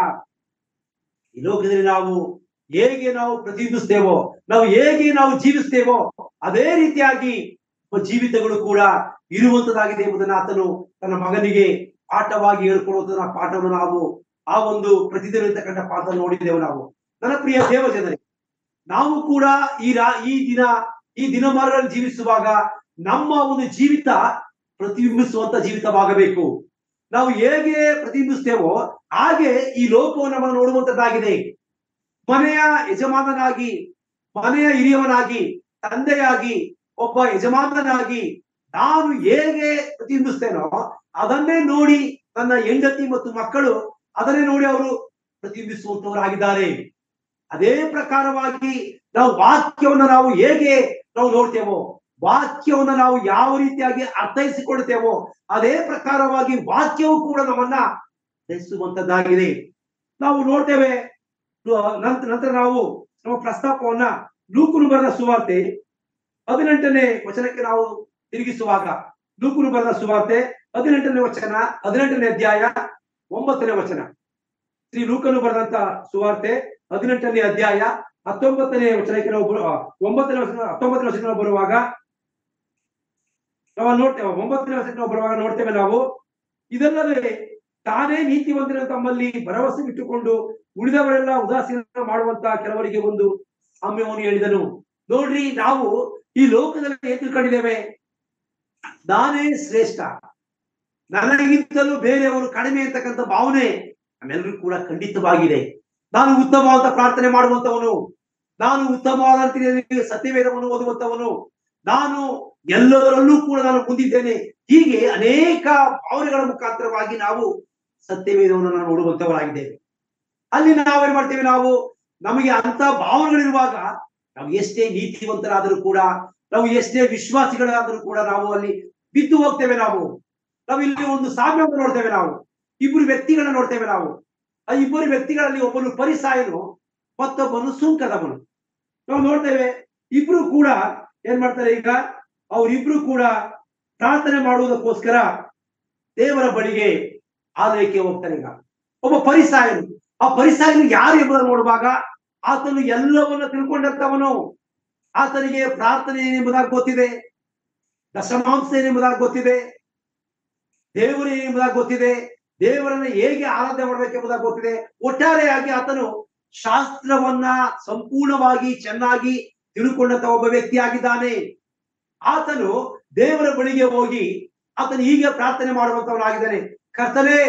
ಈ ಲೋಕದಲ್ಲಿ ನಾವು ಹೇಗೆ ನಾವು ಪ್ರತಿಬಿಂಬಿಸ್ತೇವೋ ನಾವು ಹೇಗೆ ನಾವು ಜೀವಿಸ್ತೇವೋ ಅದೇ ರೀತಿಯಾಗಿ ನಮ್ಮ ಜೀವಿತಗಳು ಕೂಡ ಇರುವಂತದ್ದಾಗಿದೆ ಎಂಬುದನ್ನು ಆತನು ತನ್ನ ಮಗನಿಗೆ ಪಾಠವಾಗಿ ಹೇಳ್ಕೊಡುವಂತಹ ಪಾಠವನ್ನು ನಾವು ಆ ಒಂದು ಪ್ರತಿದಿನ ಇರ್ತಕ್ಕಂಥ ಪಾಠ ನೋಡಿದ್ದೇವೆ ನಾವು ನನ್ನ ಪ್ರಿಯ ದೇವ ಜನರೇ ನಾವು ಕೂಡ ಈ ರಾ ಈ ದಿನ ಈ ದಿನಮಾನಗಳಲ್ಲಿ ಜೀವಿಸುವಾಗ ನಮ್ಮ ಒಂದು ಜೀವಿತ ಪ್ರತಿಬಿಂಬಿಸುವಂತ ಜೀವಿತವಾಗಬೇಕು ನಾವು ಹೇಗೆ ಪ್ರತಿಬಿಂಬಿಸ್ತೇವೋ ಹಾಗೆ ಈ ಲೋಕವು ನಮ್ಮನ್ನು ನೋಡುವಂತದ್ದಾಗಿದೆ ಮನೆಯ ಯಜಮಾನನಾಗಿ ಮನೆಯ ಹಿರಿಯವನಾಗಿ ತಂದೆಯಾಗಿ ಒಬ್ಬ ಯಜಮಾನನಾಗಿ ನಾನು ಹೇಗೆ ಪ್ರತಿಬಿಂಬಿಸ್ತೇನೋ ಅದನ್ನೇ ನೋಡಿ ನನ್ನ ಹೆಂಡತಿ ಮತ್ತು ಮಕ್ಕಳು ಅದನ್ನೇ ನೋಡಿ ಅವರು ಪ್ರತಿಬಿಂಬಿಸುವಂತವರಾಗಿದ್ದಾರೆ ಅದೇ ಪ್ರಕಾರವಾಗಿ ನಾವು ವಾಕ್ಯವನ್ನು ನಾವು ಹೇಗೆ ನಾವು ನೋಡ್ತೇವೋ ವಾಕ್ಯವನ್ನು ನಾವು ಯಾವ ರೀತಿಯಾಗಿ ಅರ್ಥೈಸಿಕೊಳ್ತೇವೋ ಅದೇ ಪ್ರಕಾರವಾಗಿ ವಾಕ್ಯವು ಕೂಡ ನಮ್ಮನ್ನ ಅರ್ಥೈಸುವಂತದ್ದಾಗಿದೆ ನಾವು ನೋಡ್ತೇವೆ ನಂತರ ನಂತರ ನಾವು ನಮ್ಮ ಪ್ರಸ್ತಾಪವನ್ನ ಲೂಕನು ಬರೆದ ಸುವಾರ್ತೆ ಹದಿನೆಂಟನೇ ವಚನಕ್ಕೆ ನಾವು ತಿರುಗಿಸುವಾಗ ಲೂಕುನು ಬರೆದ ಸುವಾರ್ತೆ ಹದಿನೆಂಟನೇ ವಚನ ಹದಿನೆಂಟನೇ ಅಧ್ಯಾಯ ಒಂಬತ್ತನೇ ವಚನ ಶ್ರೀ ಲೂಕನು ಬರೆದಂತ ಸುವಾರ್ತೆ ಹದಿನೆಂಟನೇ ಅಧ್ಯಾಯ ಹತ್ತೊಂಬತ್ತನೇ ವಚನಕ್ಕೆ ನಾವು ಬರು- ಆ, ಒಂಬತ್ತನೇ ವಚನ ಹತ್ತೊಂಬತ್ತನೇ ವಚನಕ್ಕೆ ನಾವು ಬರುವಾಗ ನಾವು ನೋಡ್ತೇವೆ ಒಂಬತ್ತನೇ ವಚನಕ್ಕೆ ನಾವು ಬರುವಾಗ ನೋಡ್ತೇವೆ ನಾವು ಇದಲ್ಲದೆ ತಾನೇ ನೀತಿವಂತನ ತಮ್ಮಲ್ಲಿ ಭರವಸೆ ಇಟ್ಟುಕೊಂಡು ಉಳಿದವರೆಲ್ಲ ಉದಾಸೀನ ಮಾಡುವಂತ ಕೆಲವರಿಗೆ ಒಂದು ಸಾಮ್ಯವನ್ನು ಹೇಳಿದನು ನೋಡ್ರಿ ನಾವು ಈ ಲೋಕದಲ್ಲಿ ಏನ್ ತಿಳ್ಕೊಂಡಿದ್ದೇವೆ ನಾನೇ ಶ್ರೇಷ್ಠ ನನಗಿಂತಲೂ ಬೇರೆಯವರು ಕಡಿಮೆ ಅಂತಕ್ಕಂಥ ಭಾವನೆ ನಮ್ಮೆಲ್ಲರೂ ಕೂಡ ಖಂಡಿತವಾಗಿದೆ ನಾನು ಉತ್ತಮವಾದ ಪ್ರಾರ್ಥನೆ ಮಾಡುವಂತವನು ನಾನು ಉತ್ತಮವಾದ ರೀತಿಯಲ್ಲಿ ಸತ್ಯವೇದವನ್ನು ಓದುವಂತವನು ನಾನು ಎಲ್ಲರಲ್ಲೂ ಕೂಡ ನಾನು ಮುಂದಿದ್ದೇನೆ ಹೀಗೆ ಅನೇಕ ಭಾವನೆಗಳ ಮುಖಾಂತರವಾಗಿ ನಾವು ಸತ್ಯವೇದವನ್ನು ನಾವು ನೋಡುವಂತವರಾಗಿದ್ದೇವೆ ಅಲ್ಲಿ ನಾವೇನ್ ಮಾಡ್ತೇವೆ ನಾವು ನಮಗೆ ಅಂತ ಭಾವನೆಗಳಿರುವಾಗ ನಾವು ಎಷ್ಟೇ ನೀತಿವಂತರಾದರೂ ಕೂಡ ನಾವು ಎಷ್ಟೇ ವಿಶ್ವಾಸಿಗಳಾದರೂ ಕೂಡ ನಾವು ಅಲ್ಲಿ ಬಿದ್ದು ಹೋಗ್ತೇವೆ ನಾವು ನಾವು ಇಲ್ಲಿ ಒಂದು ಸಾಮ್ಯವನ್ನು ನೋಡ್ತೇವೆ ನಾವು ಇಬ್ಬರು ವ್ಯಕ್ತಿಗಳನ್ನ ನೋಡ್ತೇವೆ ನಾವು ಆ ಇಬ್ಬರು ವ್ಯಕ್ತಿಗಳಲ್ಲಿ ಒಬ್ಬನು ಪರಿಸಾಯನು ಮತ್ತೊಬ್ಬನು ಸುಂಕದವನು ನಾವು ನೋಡ್ತೇವೆ ಇಬ್ರು ಕೂಡ ಏನ್ ಮಾಡ್ತಾರೆ ಈಗ ಅವರಿಬ್ರು ಕೂಡ ಪ್ರಾರ್ಥನೆ ಮಾಡುವುದಕ್ಕೋಸ್ಕರ ದೇವರ ಬಳಿಗೆ ಆಲಯಕ್ಕೆ ಹೋಗ್ತಾರೆ ಈಗ ಒಬ್ಬ ಪರಿಸಾಯನು ಆ ಪರಿಸಾಯನು ಯಾರು ಎಂಬುದನ್ನು ನೋಡುವಾಗ ಆತನು ಎಲ್ಲವನ್ನ ತಿಳ್ಕೊಂಡಂತವನು ಆತನಿಗೆ ಪ್ರಾರ್ಥನೆ ಏನೆಂಬುದಾಗಿ ಗೊತ್ತಿದೆ ದಶಮಾಂಸ ಏನೆಂಬುದಾಗಿ ಗೊತ್ತಿದೆ ದೇವರು ಏನೆಂಬುದಾಗಿ ಗೊತ್ತಿದೆ ದೇವರನ್ನ ಹೇಗೆ ಆರಾಧನೆ ಮಾಡಬೇಕೆಂಬುದಾಗಿ ಗೊತ್ತಿದೆ ಒಟ್ಟಾರೆಯಾಗಿ ಆತನು ಶಾಸ್ತ್ರವನ್ನ ಸಂಪೂರ್ಣವಾಗಿ ಚೆನ್ನಾಗಿ ತಿಳ್ಕೊಂಡಂತ ಒಬ್ಬ ವ್ಯಕ್ತಿ ಆಗಿದ್ದಾನೆ ಆತನು ದೇವರ ಬಳಿಗೆ ಹೋಗಿ ಆತನು ಹೀಗೆ ಪ್ರಾರ್ಥನೆ ಮಾಡುವಂತವನಾಗಿದ್ದಾನೆ ಕರ್ತನೇ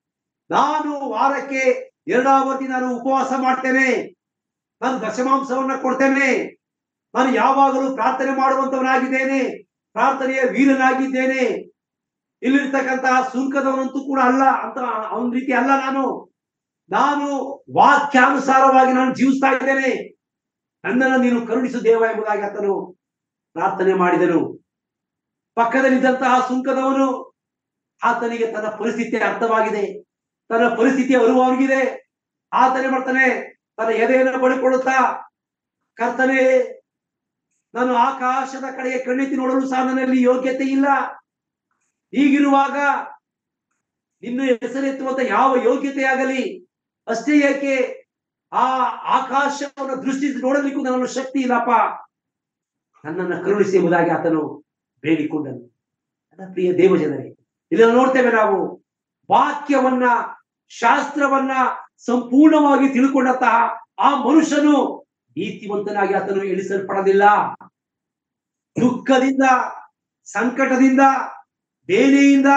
ನಾನು ವಾರಕ್ಕೆ ಎರಡಾವತಿ ನಾನು ಉಪವಾಸ ಮಾಡ್ತೇನೆ ನಾನು ದಶಮಾಂಶವನ್ನ ಕೊಡ್ತೇನೆ ನಾನು ಯಾವಾಗಲೂ ಪ್ರಾರ್ಥನೆ ಮಾಡುವಂತವನಾಗಿದ್ದೇನೆ ಪ್ರಾರ್ಥನೆಯ ವೀರನಾಗಿದ್ದೇನೆ ಇಲ್ಲಿರ್ತಕ್ಕಂತಹ ಸುಂಕದವನಂತೂ ಕೂಡ ಅಲ್ಲ ಅಂತ ಅವನ ರೀತಿ ಅಲ್ಲ ನಾನು ನಾನು ವಾಕ್ಯಾನುಸಾರವಾಗಿ ನಾನು ಜೀವಿಸ್ತಾ ಇದ್ದೇನೆ ನನ್ನನ್ನು ನೀನು ಕರುಣಿಸು ದೇವ ಎಂಬುದಾಗಿ ಆತನು ಪ್ರಾರ್ಥನೆ ಮಾಡಿದನು ಪಕ್ಕದಲ್ಲಿದ್ದಂತಹ ಸುಂಕದವನು ಆತನಿಗೆ ತನ್ನ ಪರಿಸ್ಥಿತಿ ಅರ್ಥವಾಗಿದೆ ತನ್ನ ಪರಿಸ್ಥಿತಿ ಅರಿವಾಗಿದೆ ಆತನೇ ಮಾಡ್ತಾನೆ ತನ್ನ ಎದೆಯನ್ನು ಬಡಿಕೊಳ್ಳುತ್ತಾ ಕರ್ತನೆ ನಾನು ಆಕಾಶದ ಕಡೆಗೆ ಕಣ್ಣೆತ್ತಿ ನೋಡಲು ಸಹ ನನ್ನಲ್ಲಿ ಯೋಗ್ಯತೆ ಇಲ್ಲ ಹೀಗಿರುವಾಗ ನಿನ್ನ ಹೆಸರೆತ್ತುವಂತ ಯಾವ ಯೋಗ್ಯತೆ ಆಗಲಿ ಅಷ್ಟೇ ಏಕೆ ಆ ಆಕಾಶವನ್ನು ದೃಷ್ಟಿ ನೋಡಲಿಕ್ಕೂ ನನ್ನ ಶಕ್ತಿ ಇಲ್ಲಪ್ಪ ನನ್ನನ್ನು ಕರುಣಿಸಿ ಎಂಬುದಾಗಿ ಆತನು ಬೇಡಿಕೊಂಡನು ನನ್ನ ಪ್ರಿಯ ದೇವಜನರೇ ಇಲ್ಲಿ ನಾವು ನೋಡ್ತೇವೆ ನಾವು ವಾಕ್ಯವನ್ನ ಶಾಸ್ತ್ರವನ್ನ ಸಂಪೂರ್ಣವಾಗಿ ತಿಳ್ಕೊಂಡಂತಹ ಆ ಮನುಷ್ಯನು ನೀತಿವಂತನಾಗಿ ಆತನು ಎಳಿಸಲ್ಪಡಲಿಲ್ಲ ದುಃಖದಿಂದ ಸಂಕಟದಿಂದ ಬೇನೆಯಿಂದ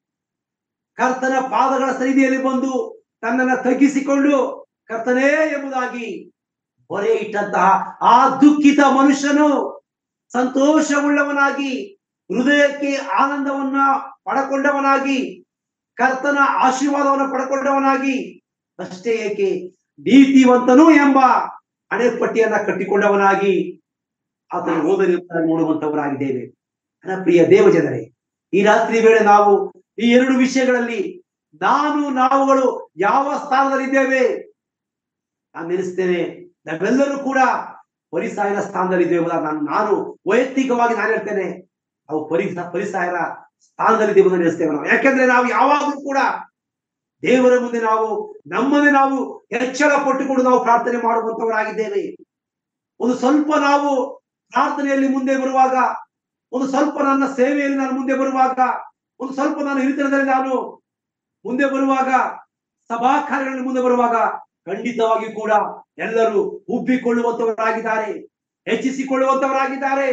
ಕರ್ತನ ಪಾದಗಳ ಸನ್ನಿಧಿಯಲ್ಲಿ ಬಂದು ತನ್ನನ್ನ ತಗ್ಗಿಸಿಕೊಂಡು ಕರ್ತನೇ ಎಂಬುದಾಗಿ ಹೊರೆ ಇಟ್ಟಂತಹ ಆ ದುಃಖಿತ ಮನುಷ್ಯನು ಸಂತೋಷವುಳ್ಳವನಾಗಿ ಹೃದಯಕ್ಕೆ ಆನಂದವನ್ನ ಪಡಕೊಂಡವನಾಗಿ ಕರ್ತನ ಆಶೀರ್ವಾದವನ್ನು ಪಡ್ಕೊಂಡವನಾಗಿ ಅಷ್ಟೇ ಏಕೆ ನೀತಿವಂತನು ಎಂಬ ಹಣೆಪಟ್ಟಿಯನ್ನ ಕಟ್ಟಿಕೊಂಡವನಾಗಿ ಆತನು ಓದಲಿರುತ್ತ ನೋಡುವಂತವರಾಗಿದ್ದೇವೆ ನನ್ನ ಪ್ರಿಯ ದೇವಜನರೇ ಈ ರಾತ್ರಿ ವೇಳೆ ನಾವು ಈ ಎರಡು ವಿಷಯಗಳಲ್ಲಿ ನಾನು ನಾವುಗಳು ಯಾವ ಸ್ಥಾನದಲ್ಲಿದ್ದೇವೆ ನಾನು ನೆನೆಸ್ತೇನೆ ನಾವೆಲ್ಲರೂ ಕೂಡ ಪರಿಸಾಯನ ಸ್ಥಾನದಲ್ಲಿದ್ದೇವೆ ಎಂಬುದಾಗಿ ನಾನು ನಾನು ವೈಯಕ್ತಿಕವಾಗಿ ನಾನು ಹೇಳ್ತೇನೆ ನಾವು ಪರಿ ಪರಿಸಾಯರ ಸ್ಥಾನದಲ್ಲಿದ್ದೇವೆ ಎಂದು ನೆನೆಸ್ತೇವೆ ನಾವು ಯಾಕೆಂದ್ರೆ ನಾವು ಯಾವಾಗಲೂ ಕೂಡ ದೇವರ ಮುಂದೆ ನಾವು ನಮ್ಮನ್ನೇ ನಾವು ಎಚ್ಚರ ಪಟ್ಟುಕೊಂಡು ನಾವು ಪ್ರಾರ್ಥನೆ ಮಾಡುವಂತವರಾಗಿದ್ದೇವೆ ಒಂದು ಸ್ವಲ್ಪ ನಾವು ಪ್ರಾರ್ಥನೆಯಲ್ಲಿ ಮುಂದೆ ಬರುವಾಗ ಒಂದು ಸ್ವಲ್ಪ ನನ್ನ ಸೇವೆಯಲ್ಲಿ ನಾನು ಮುಂದೆ ಬರುವಾಗ ಒಂದು ಸ್ವಲ್ಪ ನಾನು ಹಿರಿತನದಲ್ಲಿ ನಾನು ಮುಂದೆ ಬರುವಾಗ ಸಭಾ ಕಾರ್ಯಗಳಲ್ಲಿ ಮುಂದೆ ಬರುವಾಗ ಖಂಡಿತವಾಗಿ ಕೂಡ ಎಲ್ಲರೂ ಉಬ್ಬಿಕೊಳ್ಳುವಂತವರಾಗಿದ್ದಾರೆ ಹೆಚ್ಚಿಸಿಕೊಳ್ಳುವಂತವರಾಗಿದ್ದಾರೆ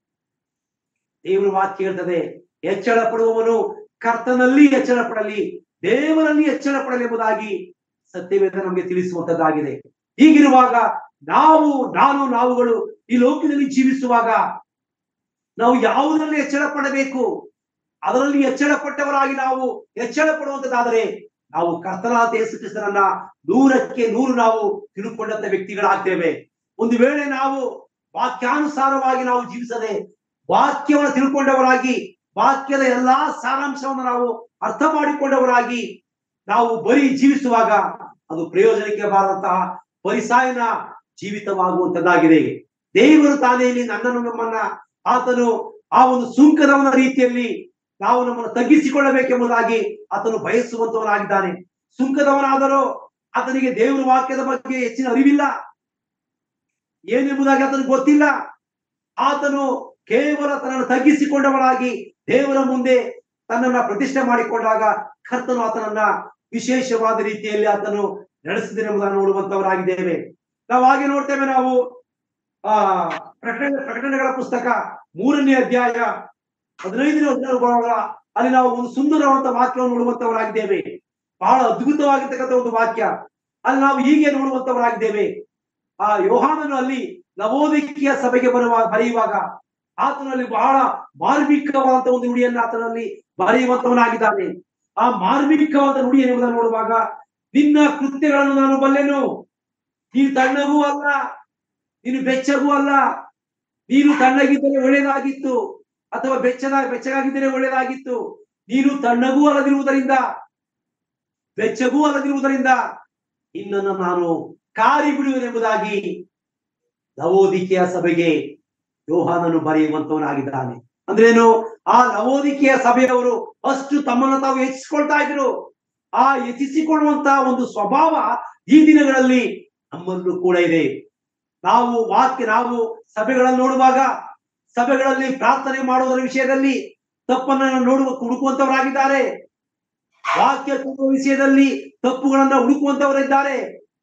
ದೇವರ ವಾಕ್ಯ ಹೇಳ್ತದೆ ಎಚ್ಚರ ಪಡುವವನು ಕರ್ತನಲ್ಲಿ ಎಚ್ಚರ ಪಡಲಿ ದೇವರಲ್ಲಿ ಎಚ್ಚರ ಪಡಲಿ ಎಂಬುದಾಗಿ ಸತ್ಯವೇದ ನಮಗೆ ತಿಳಿಸುವಂತದ್ದಾಗಿದೆ ಹೀಗಿರುವಾಗ ನಾವು ನಾನು ನಾವುಗಳು ಈ ಲೋಕದಲ್ಲಿ ಜೀವಿಸುವಾಗ ನಾವು ಯಾವುದರಲ್ಲಿ ಎಚ್ಚರ ಪಡಬೇಕು ಅದರಲ್ಲಿ ಎಚ್ಚರ ಪಟ್ಟವರಾಗಿ ನಾವು ಎಚ್ಚರ ಪಡುವಂತದ್ದಾದರೆ ನಾವು ಕರ್ತನಾದ ಯೇಸು ಕ್ರಿಸ್ತನನ್ನ ನೂರಕ್ಕೆ ನೂರು ನಾವು ತಿಳ್ಕೊಂಡಂತ ವ್ಯಕ್ತಿಗಳಾಗ್ತೇವೆ ಒಂದು ವೇಳೆ ನಾವು ವಾಕ್ಯಾನುಸಾರವಾಗಿ ನಾವು ಜೀವಿಸದೆ ವಾಕ್ಯವನ್ನು ತಿಳ್ಕೊಂಡವರಾಗಿ ವಾಕ್ಯದ ಎಲ್ಲಾ ಸಾರಾಂಶವನ್ನು ನಾವು ಅರ್ಥ ಮಾಡಿಕೊಂಡವರಾಗಿ ನಾವು ಬರೀ ಜೀವಿಸುವಾಗ ಅದು ಪ್ರಯೋಜನಕ್ಕೆ ಬಾರದಂತಹ ಪರಿಸಾಯನ ಜೀವಿತವಾಗುವಂತದ್ದಾಗಿದೆ ದೇವರು ತಾನೇ ಇಲ್ಲಿ ನನ್ನನ್ನು ನಮ್ಮನ್ನ ಆತನು ಆ ಒಂದು ಸುಂಕದವನ ರೀತಿಯಲ್ಲಿ ನಾವು ನಮ್ಮನ್ನು ತಗ್ಗಿಸಿಕೊಳ್ಳಬೇಕೆಂಬುದಾಗಿ ಆತನು ಬಯಸುವಂತವನಾಗಿದ್ದಾನೆ ಸುಂಕದವನಾದರೂ ಆತನಿಗೆ ದೇವರ ವಾಕ್ಯದ ಬಗ್ಗೆ ಹೆಚ್ಚಿನ ಅರಿವಿಲ್ಲ ಏನೆಂಬುದಾಗಿ ಆತನಿಗೆ ಗೊತ್ತಿಲ್ಲ ಆತನು ಕೇವಲ ತನ್ನನ್ನು ತಗ್ಗಿಸಿಕೊಂಡವನಾಗಿ ದೇವರ ಮುಂದೆ ತನ್ನನ್ನ ಪ್ರತಿಷ್ಠೆ ಮಾಡಿಕೊಂಡಾಗ ಕರ್ತನು ಆತನನ್ನ ವಿಶೇಷವಾದ ರೀತಿಯಲ್ಲಿ ಆತನು ನಡೆಸಿದನೆಂಬುದನ್ನು ನೋಡುವಂತವರಾಗಿದ್ದೇವೆ ನಾವು ಹಾಗೆ ನೋಡ್ತೇವೆ ನಾವು ಆ ಪ್ರಕಟಣೆ ಪ್ರಕಟಣೆಗಳ ಪುಸ್ತಕ ಮೂರನೇ ಅಧ್ಯಾಯ ಹದಿನೈದನೇ ವಚನ ಬರುವಾಗ ಅಲ್ಲಿ ನಾವು ಒಂದು ಸುಂದರವಾದ ವಾಕ್ಯವನ್ನು ನೋಡುವಂತವರಾಗಿದ್ದೇವೆ ಬಹಳ ಅದ್ಭುತವಾಗಿರ್ತಕ್ಕಂಥ ಒಂದು ವಾಕ್ಯ ಅಲ್ಲಿ ನಾವು ಹೀಗೆ ನೋಡುವಂತವರಾಗಿದ್ದೇವೆ ಆ ಯೋಹಾನನು ಅಲ್ಲಿ ನವೋದಿಕ್ಕಿಯ ಸಭೆಗೆ ಬರುವ ಬರೆಯುವಾಗ ಆತನಲ್ಲಿ ಬಹಳ ಮಾರ್ಮಿಕವಾದಂತ ಒಂದು ನುಡಿಯನ್ನು ಆತನಲ್ಲಿ ಬರೆಯುವಂತವನಾಗಿದ್ದಾನೆ ಆ ಮಾರ್ಮಿಕವಾದ ನುಡಿ ಎನ್ನುವುದನ್ನು ನೋಡುವಾಗ ನಿನ್ನ ಕೃತ್ಯಗಳನ್ನು ನಾನು ಬಲ್ಲೆನು ನೀನು ತಣ್ಣಗೂ ಅಲ್ಲ ನೀನು ಬೆಚ್ಚಗೂ ಅಲ್ಲ ನೀನು ತಣ್ಣಗಿದ್ದರೆ ಒಳ್ಳೆಯದಾಗಿತ್ತು ಅಥವಾ ಬೆಚ್ಚದ ಬೆಚ್ಚಗಾಗಿದ್ದರೆ ಒಳ್ಳೆಯದಾಗಿತ್ತು ನೀನು ತಣ್ಣಗೂ ಅಲ್ಲದಿರುವುದರಿಂದ ಬೆಚ್ಚಗೂ ಅಲ್ಲದಿರುವುದರಿಂದ ನಿನ್ನನ್ನು ನಾನು ಕಾರಿ ಬಿಡುವೆನೆಂಬುದಾಗಿ ನವೋದಿಕೆಯ ಸಭೆಗೆ ಯೋಹಾನನು ಬರೆಯುವಂತವನಾಗಿದ್ದಾನೆ ಅಂದ್ರೇನು ಆ ನವೋದಿಕೆಯ ಸಭೆಯವರು ಅಷ್ಟು ತಮ್ಮನ್ನು ತಾವು ಹೆಚ್ಚಿಸಿಕೊಳ್ತಾ ಇದ್ರು ಆ ಹೆಚ್ಚಿಸಿಕೊಳ್ಳುವಂತ ಒಂದು ಸ್ವಭಾವ ಈ ದಿನಗಳಲ್ಲಿ ನಮ್ಮಲ್ಲೂ ಕೂಡ ಇದೆ ನಾವು ವಾಕ್ಯ ನಾವು ಸಭೆಗಳನ್ನು ನೋಡುವಾಗ ಸಭೆಗಳಲ್ಲಿ ಪ್ರಾರ್ಥನೆ ಮಾಡುವುದರ ವಿಷಯದಲ್ಲಿ ತಪ್ಪನ್ನ ನೋಡುವ ಹುಡುಕುವಂತವರಾಗಿದ್ದಾರೆ ವಾಕ್ಯ ಕೂಡುವ ವಿಷಯದಲ್ಲಿ ತಪ್ಪುಗಳನ್ನ ಹುಡುಕುವಂತವರಿದ್ದಾರೆ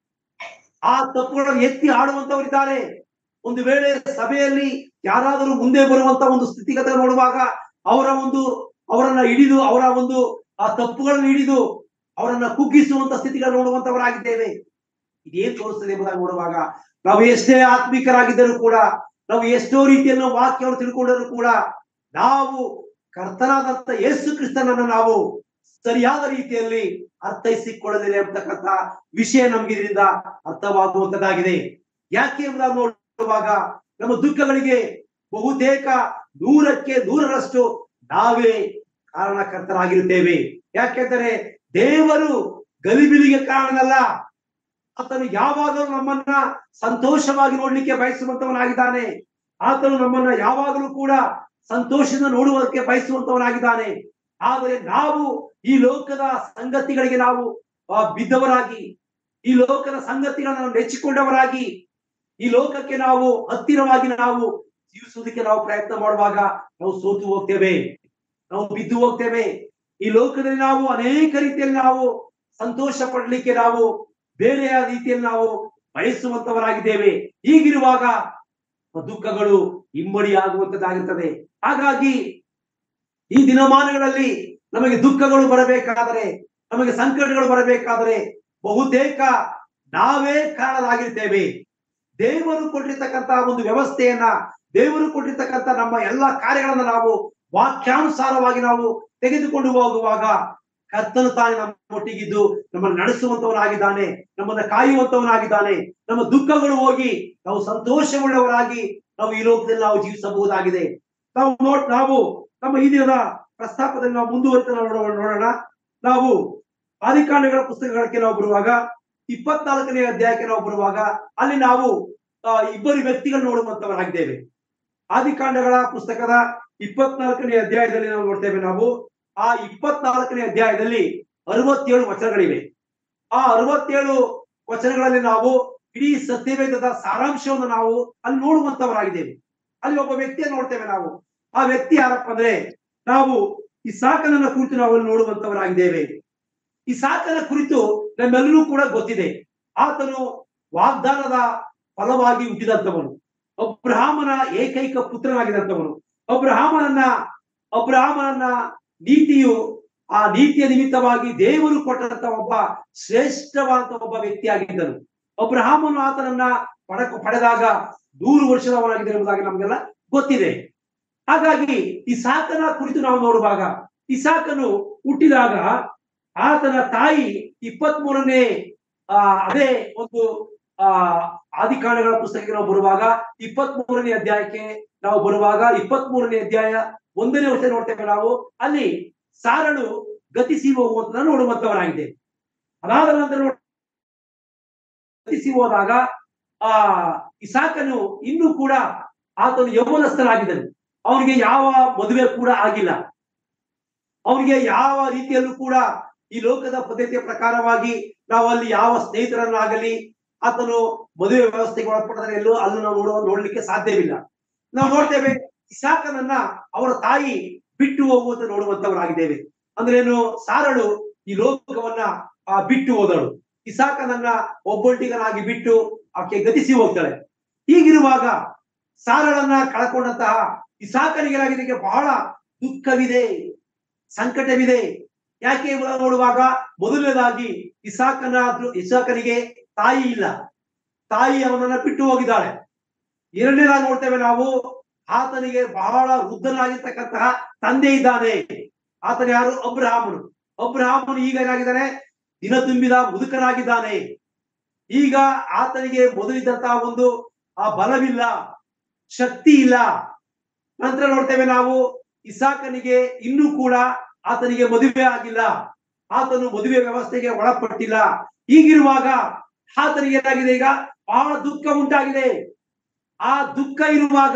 ಆ ತಪ್ಪುಗಳನ್ನು ಎತ್ತಿ ಆಡುವಂತವರಿದ್ದಾರೆ ಒಂದು ವೇಳೆ ಸಭೆಯಲ್ಲಿ ಯಾರಾದರೂ ಮುಂದೆ ಬರುವಂತ ಒಂದು ಸ್ಥಿತಿಗತಿ ನೋಡುವಾಗ ಅವರ ಒಂದು ಅವರನ್ನ ಹಿಡಿದು ಅವರ ಒಂದು ಆ ತಪ್ಪುಗಳನ್ನು ಹಿಡಿದು ಅವರನ್ನ ಕುಗ್ಗಿಸುವಂತ ಸ್ಥಿತಿಗಳನ್ನು ನೋಡುವಂತವರಾಗಿದ್ದೇವೆ ಇದೇನ್ ತೋರಿಸ್ತದೆ ಎಂಬುದಾಗಿ ನೋಡುವಾಗ ನಾವು ಎಷ್ಟೇ ಆತ್ಮಿಕರಾಗಿದ್ದರೂ ಕೂಡ ನಾವು ಎಷ್ಟೋ ರೀತಿಯಲ್ಲಿ ನಾವು ವಾಕ್ಯವನ್ನು ತಿಳ್ಕೊಂಡರೂ ಕೂಡ ನಾವು ಕರ್ತನಾದಂತ ಯೇಸು ಕ್ರಿಸ್ತನನ್ನು ನಾವು ಸರಿಯಾದ ರೀತಿಯಲ್ಲಿ ಅರ್ಥೈಸಿಕೊಳ್ಳಲಿಲ್ಲ ಎಂಬತಕ್ಕಂತ ವಿಷಯ ನಮ್ಗೆ ಇದರಿಂದ ಅರ್ಥವಾಗುವಂತದ್ದಾಗಿದೆ ಯಾಕೆ ಎಂಬುದಾಗಿ ನೋಡುವಾಗ ನಮ್ಮ ದುಃಖಗಳಿಗೆ ಬಹುತೇಕ ನೂರಕ್ಕೆ ನೂರರಷ್ಟು ನಾವೇ ಕಾರಣಕರ್ತರಾಗಿರುತ್ತೇವೆ ಯಾಕೆಂದರೆ ದೇವರು ಗಲಿಬಿಲಿಗೆ ಕಾರಣನಲ್ಲ ಆತನು ಯಾವಾಗಲೂ ನಮ್ಮನ್ನ ಸಂತೋಷವಾಗಿ ನೋಡ್ಲಿಕ್ಕೆ ಬಯಸುವಂತವನಾಗಿದ್ದಾನೆ ಆತನು ನಮ್ಮನ್ನ ಯಾವಾಗಲೂ ಕೂಡ ಸಂತೋಷದಿಂದ ನೋಡುವುದಕ್ಕೆ ಬಯಸುವಂತವನಾಗಿದ್ದಾನೆ ಆದರೆ ನಾವು ಈ ಲೋಕದ ಸಂಗತಿಗಳಿಗೆ ನಾವು ಆ, ಬಿದ್ದವರಾಗಿ ಈ ಲೋಕದ ಸಂಗತಿಗಳನ್ನು ನಾವು ನೆಚ್ಚಿಕೊಂಡವರಾಗಿ ಈ ಲೋಕಕ್ಕೆ ನಾವು ಹತ್ತಿರವಾಗಿ ನಾವು ಜೀವಿಸುವುದಕ್ಕೆ ನಾವು ಪ್ರಯತ್ನ ಮಾಡುವಾಗ ನಾವು ಸೋತು ಹೋಗ್ತೇವೆ ನಾವು ಬಿದ್ದು ಹೋಗ್ತೇವೆ ಈ ಲೋಕದಲ್ಲಿ ನಾವು ಅನೇಕ ರೀತಿಯಲ್ಲಿ ನಾವು ಸಂತೋಷ ಪಡಲಿಕ್ಕೆ ನಾವು ಬೇರೆಯ ರೀತಿಯಲ್ಲಿ ನಾವು ಬಯಸುವಂತವರಾಗಿದ್ದೇವೆ ಹೀಗಿರುವಾಗ ದುಃಖಗಳು ಇಮ್ಮಡಿ ಆಗುವಂತದ್ದಾಗಿರ್ತದೆ ಹಾಗಾಗಿ ಈ ದಿನಮಾನಗಳಲ್ಲಿ ನಮಗೆ ದುಃಖಗಳು ಬರಬೇಕಾದರೆ ನಮಗೆ ಸಂಕಟಗಳು ಬರಬೇಕಾದರೆ ಬಹುತೇಕ ನಾವೇ ಕಾರಣರಾಗಿರ್ತೇವೆ ದೇವರು ಕೊಟ್ಟಿರ್ತಕ್ಕಂತ ಒಂದು ವ್ಯವಸ್ಥೆಯನ್ನ ದೇವರು ಕೊಟ್ಟಿರ್ತಕ್ಕಂತ ನಮ್ಮ ಎಲ್ಲಾ ಕಾರ್ಯಗಳನ್ನ ನಾವು ವಾಕ್ಯಾನುಸಾರವಾಗಿ ನಾವು ತೆಗೆದುಕೊಂಡು ಹೋಗುವಾಗ ಕರ್ತನು ತಾನೇ ನಮ್ಮೊಟ್ಟಿಗಿದ್ದು ನಮ್ಮನ್ನು ನಡೆಸುವಂತವನಾಗಿದ್ದಾನೆ ನಮ್ಮನ್ನ ಕಾಯುವಂತವನಾಗಿದ್ದಾನೆ ನಮ್ಮ ದುಃಖಗಳು ಹೋಗಿ ನಾವು ಸಂತೋಷವುಳ್ಳವರಾಗಿ ನಾವು ಈ ಲೋಕದಲ್ಲಿ ನಾವು ಜೀವಿಸಬಹುದಾಗಿದೆ ನಾವು ನೋಡ್ ನಾವು ನಮ್ಮ ಈ ದಿನದ ಪ್ರಸ್ತಾಪದಲ್ಲಿ ನಾವು ಮುಂದುವರಿತ ನೋಡೋಣ ನೋಡೋಣ ನಾವು ಆದಿಕಾಂಡಗಳ ಪುಸ್ತಕಗಳಿಗೆ ನಾವು ಬರುವಾಗ ಇಪ್ಪತ್ನಾಲ್ಕನೇ ಅಧ್ಯಾಯಕ್ಕೆ ನಾವು ಬರುವಾಗ ಅಲ್ಲಿ ನಾವು ಆ, ಇಬ್ಬರು ವ್ಯಕ್ತಿಗಳು ನೋಡುವಂತವರಾಗಿದ್ದೇವೆ ಆದಿಕಾಂಡಗಳ ಪುಸ್ತಕದ ಇಪ್ಪತ್ನಾಲ್ಕನೇ ಅಧ್ಯಾಯದಲ್ಲಿ ನಾವು ನೋಡ್ತೇವೆ ನಾವು ಆ ಇಪ್ಪತ್ನಾಲ್ಕನೇ ಅಧ್ಯಾಯದಲ್ಲಿ ಅರವತ್ತೇಳು ವಚನಗಳಿವೆ ಆ ಅರವತ್ತೇಳು ವಚನಗಳಲ್ಲಿ ನಾವು ಇಡೀ ಸತ್ಯವೇದದ ಸಾರಾಂಶವನ್ನು ನಾವು ಅಲ್ಲಿ ನೋಡುವಂತವರಾಗಿದ್ದೇವೆ ಅಲ್ಲಿ ಒಬ್ಬ ವ್ಯಕ್ತಿಯನ್ನು ನೋಡ್ತೇವೆ ನಾವು ಆ ವ್ಯಕ್ತಿ ಯಾರಪ್ಪ ಅಂದ್ರೆ ನಾವು ಈ ಸಾಕನನ್ನ ಕುರಿತು ನಾವು ಅಲ್ಲಿ ನೋಡುವಂತವರಾಗಿದ್ದೇವೆ ಈ ಸಾಕನ ಕುರಿತು ನಮ್ಮೆಲ್ಲರೂ ಕೂಡ ಗೊತ್ತಿದೆ ಆತನು ವಾಗ್ದಾನದ ಫಲವಾಗಿ ಹುಟ್ಟಿದಂತವನು ಅಬ್ರಹಾಮನ ಏಕೈಕ ಪುತ್ರನಾಗಿದಂತವನು ಅಬ್ರಹಾಮನನ್ನ ಅಬ್ರಹಾಮನನ್ನ ನೀತಿಯು ಆ ನೀತಿಯ ನಿಮಿತ್ತವಾಗಿ ದೇವರು ಕೊಟ್ಟಂತ ಒಬ್ಬ ಶ್ರೇಷ್ಠವಾದಂತ ಒಬ್ಬ ವ್ಯಕ್ತಿಯಾಗಿದ್ದನು ಅಬ್ರಹಾಮನು ಆತನನ್ನ ಪಡಕ ಪಡೆದಾಗ ನೂರು ವರ್ಷದವನಾಗಿದ್ದ ಎಂಬುದಾಗಿ ನಮಗೆಲ್ಲ ಗೊತ್ತಿದೆ ಹಾಗಾಗಿ ಇಸಾಕನ ಕುರಿತು ನಾವು ನೋಡುವಾಗ ಇಸಾಕನು ಹುಟ್ಟಿದಾಗ ಆತನ ತಾಯಿ ಇಪ್ಪತ್ತ್ ಮೂರನೇ ಆ ಅದೇ ಒಂದು ಆ ಆದಿಕಾಂಡಗಳ ಪುಸ್ತಕಕ್ಕೆ ನಾವು ಬರುವಾಗ ಇಪ್ಪತ್ತ್ ಮೂರನೇ ಅಧ್ಯಾಯಕ್ಕೆ ನಾವು ಬರುವಾಗ ಇಪ್ಪತ್ತ್ ಮೂರನೇ ಅಧ್ಯಾಯ ಒಂದನೇ ವರ್ಷ ನೋಡ್ತೇವೆ ನಾವು ಅಲ್ಲಿ ಸಾರಳು ಗತಿಸಿ ಹೋಗುವಂತ ನೋಡುವಂತವರಾಗಿದೆ ಅದಾದ ನಂತರ ನೋಡ್- ಗತಿಸಿ ಹೋದಾಗ ಆ ಇಸಾಕನು ಇನ್ನೂ ಕೂಡ ಆತನು ಯೌವನಸ್ಥನಾಗಿದ್ದನು ಅವನಿಗೆ ಯಾವ ಮದುವೆ ಕೂಡ ಆಗಿಲ್ಲ ಅವನಿಗೆ ಯಾವ ರೀತಿಯಲ್ಲೂ ಕೂಡ ಈ ಲೋಕದ ಪದ್ಧತಿಯ ಪ್ರಕಾರವಾಗಿ ನಾವು ಅಲ್ಲಿ ಯಾವ ಸ್ನೇಹಿತರನ್ನಾಗಲಿ ಆತನು ಮದುವೆ ವ್ಯವಸ್ಥೆಗೆ ಒಳಪಟ್ಟರೆ ಎಲ್ಲೂ ಅಲ್ಲೂ ನಾವು ನೋಡುವ ನೋಡ್ಲಿಕ್ಕೆ ಸಾಧ್ಯವಿಲ್ಲ ನಾವು ನೋಡ್ತೇವೆ ಇಸಾಕನನ್ನ ಅವರ ತಾಯಿ ಬಿಟ್ಟು ಹೋಗುವಂತ ನೋಡುವಂತವರಾಗಿದ್ದೇವೆ ಅಂದ್ರೆ ಏನು ಸಾರಳು ಈ ಲೋಕವನ್ನ ಆ, ಬಿಟ್ಟು ಹೋದಳು ಇಸಾಕನನ್ನ ಒಬ್ಬೊಟ್ಟಿಗನಾಗಿ ಬಿಟ್ಟು ಆಕೆ ಗತಿಸಿ ಹೋಗ್ತಾಳೆ ಹೀಗಿರುವಾಗ ಸಾರಳನ್ನ ಕಳ್ಕೊಂಡಂತಹ ಇಸಾಕನಿಗೆ ಏನಾಗಿದೆ ಬಹಳ ದುಃಖವಿದೆ ಸಂಕಟವಿದೆ ಯಾಕೆ ಎಂಬುದನ್ನು ನೋಡುವಾಗ ಮೊದಲನೇದಾಗಿ ಇಸಾಕನ ಇಸಾಕನಿಗೆ ತಾಯಿ ಇಲ್ಲ ತಾಯಿ ಅವನನ್ನ ಬಿಟ್ಟು ಹೋಗಿದ್ದಾಳೆ ಎರಡನೇದಾಗಿ ನೋಡ್ತೇವೆ ನಾವು ಆತನಿಗೆ ಬಹಳ ವೃದ್ಧನಾಗಿರ್ತಕ್ಕಂತಹ ತಂದೆ ಇದ್ದಾನೆ ಆತನ ಯಾರು ಅಬ್ರಹಾಮನು ಅಬ್ರಹಾಮನು ಈಗ ಏನಾಗಿದ್ದಾನೆ ದಿನ ತುಂಬಿದ ಮುದುಕನಾಗಿದ್ದಾನೆ ಈಗ ಆತನಿಗೆ ಮೊದಲಿದ್ದಂತಹ ಒಂದು ಆ ಬಲವಿಲ್ಲ ಶಕ್ತಿ ಇಲ್ಲ ನಂತರ ನೋಡ್ತೇವೆ ನಾವು ಇಸಾಕನಿಗೆ ಇನ್ನೂ ಕೂಡ ಆತನಿಗೆ ಮದುವೆ ಆಗಿಲ್ಲ ಆತನು ಮದುವೆ ವ್ಯವಸ್ಥೆಗೆ ಒಳಪಟ್ಟಿಲ್ಲ ಹೀಗಿರುವಾಗ ಆತನಿಗೆ ಏನಾಗಿದೆ ಈಗ ಬಹಳ ದುಃಖ ಉಂಟಾಗಿದೆ ಆ ದುಃಖ ಇರುವಾಗ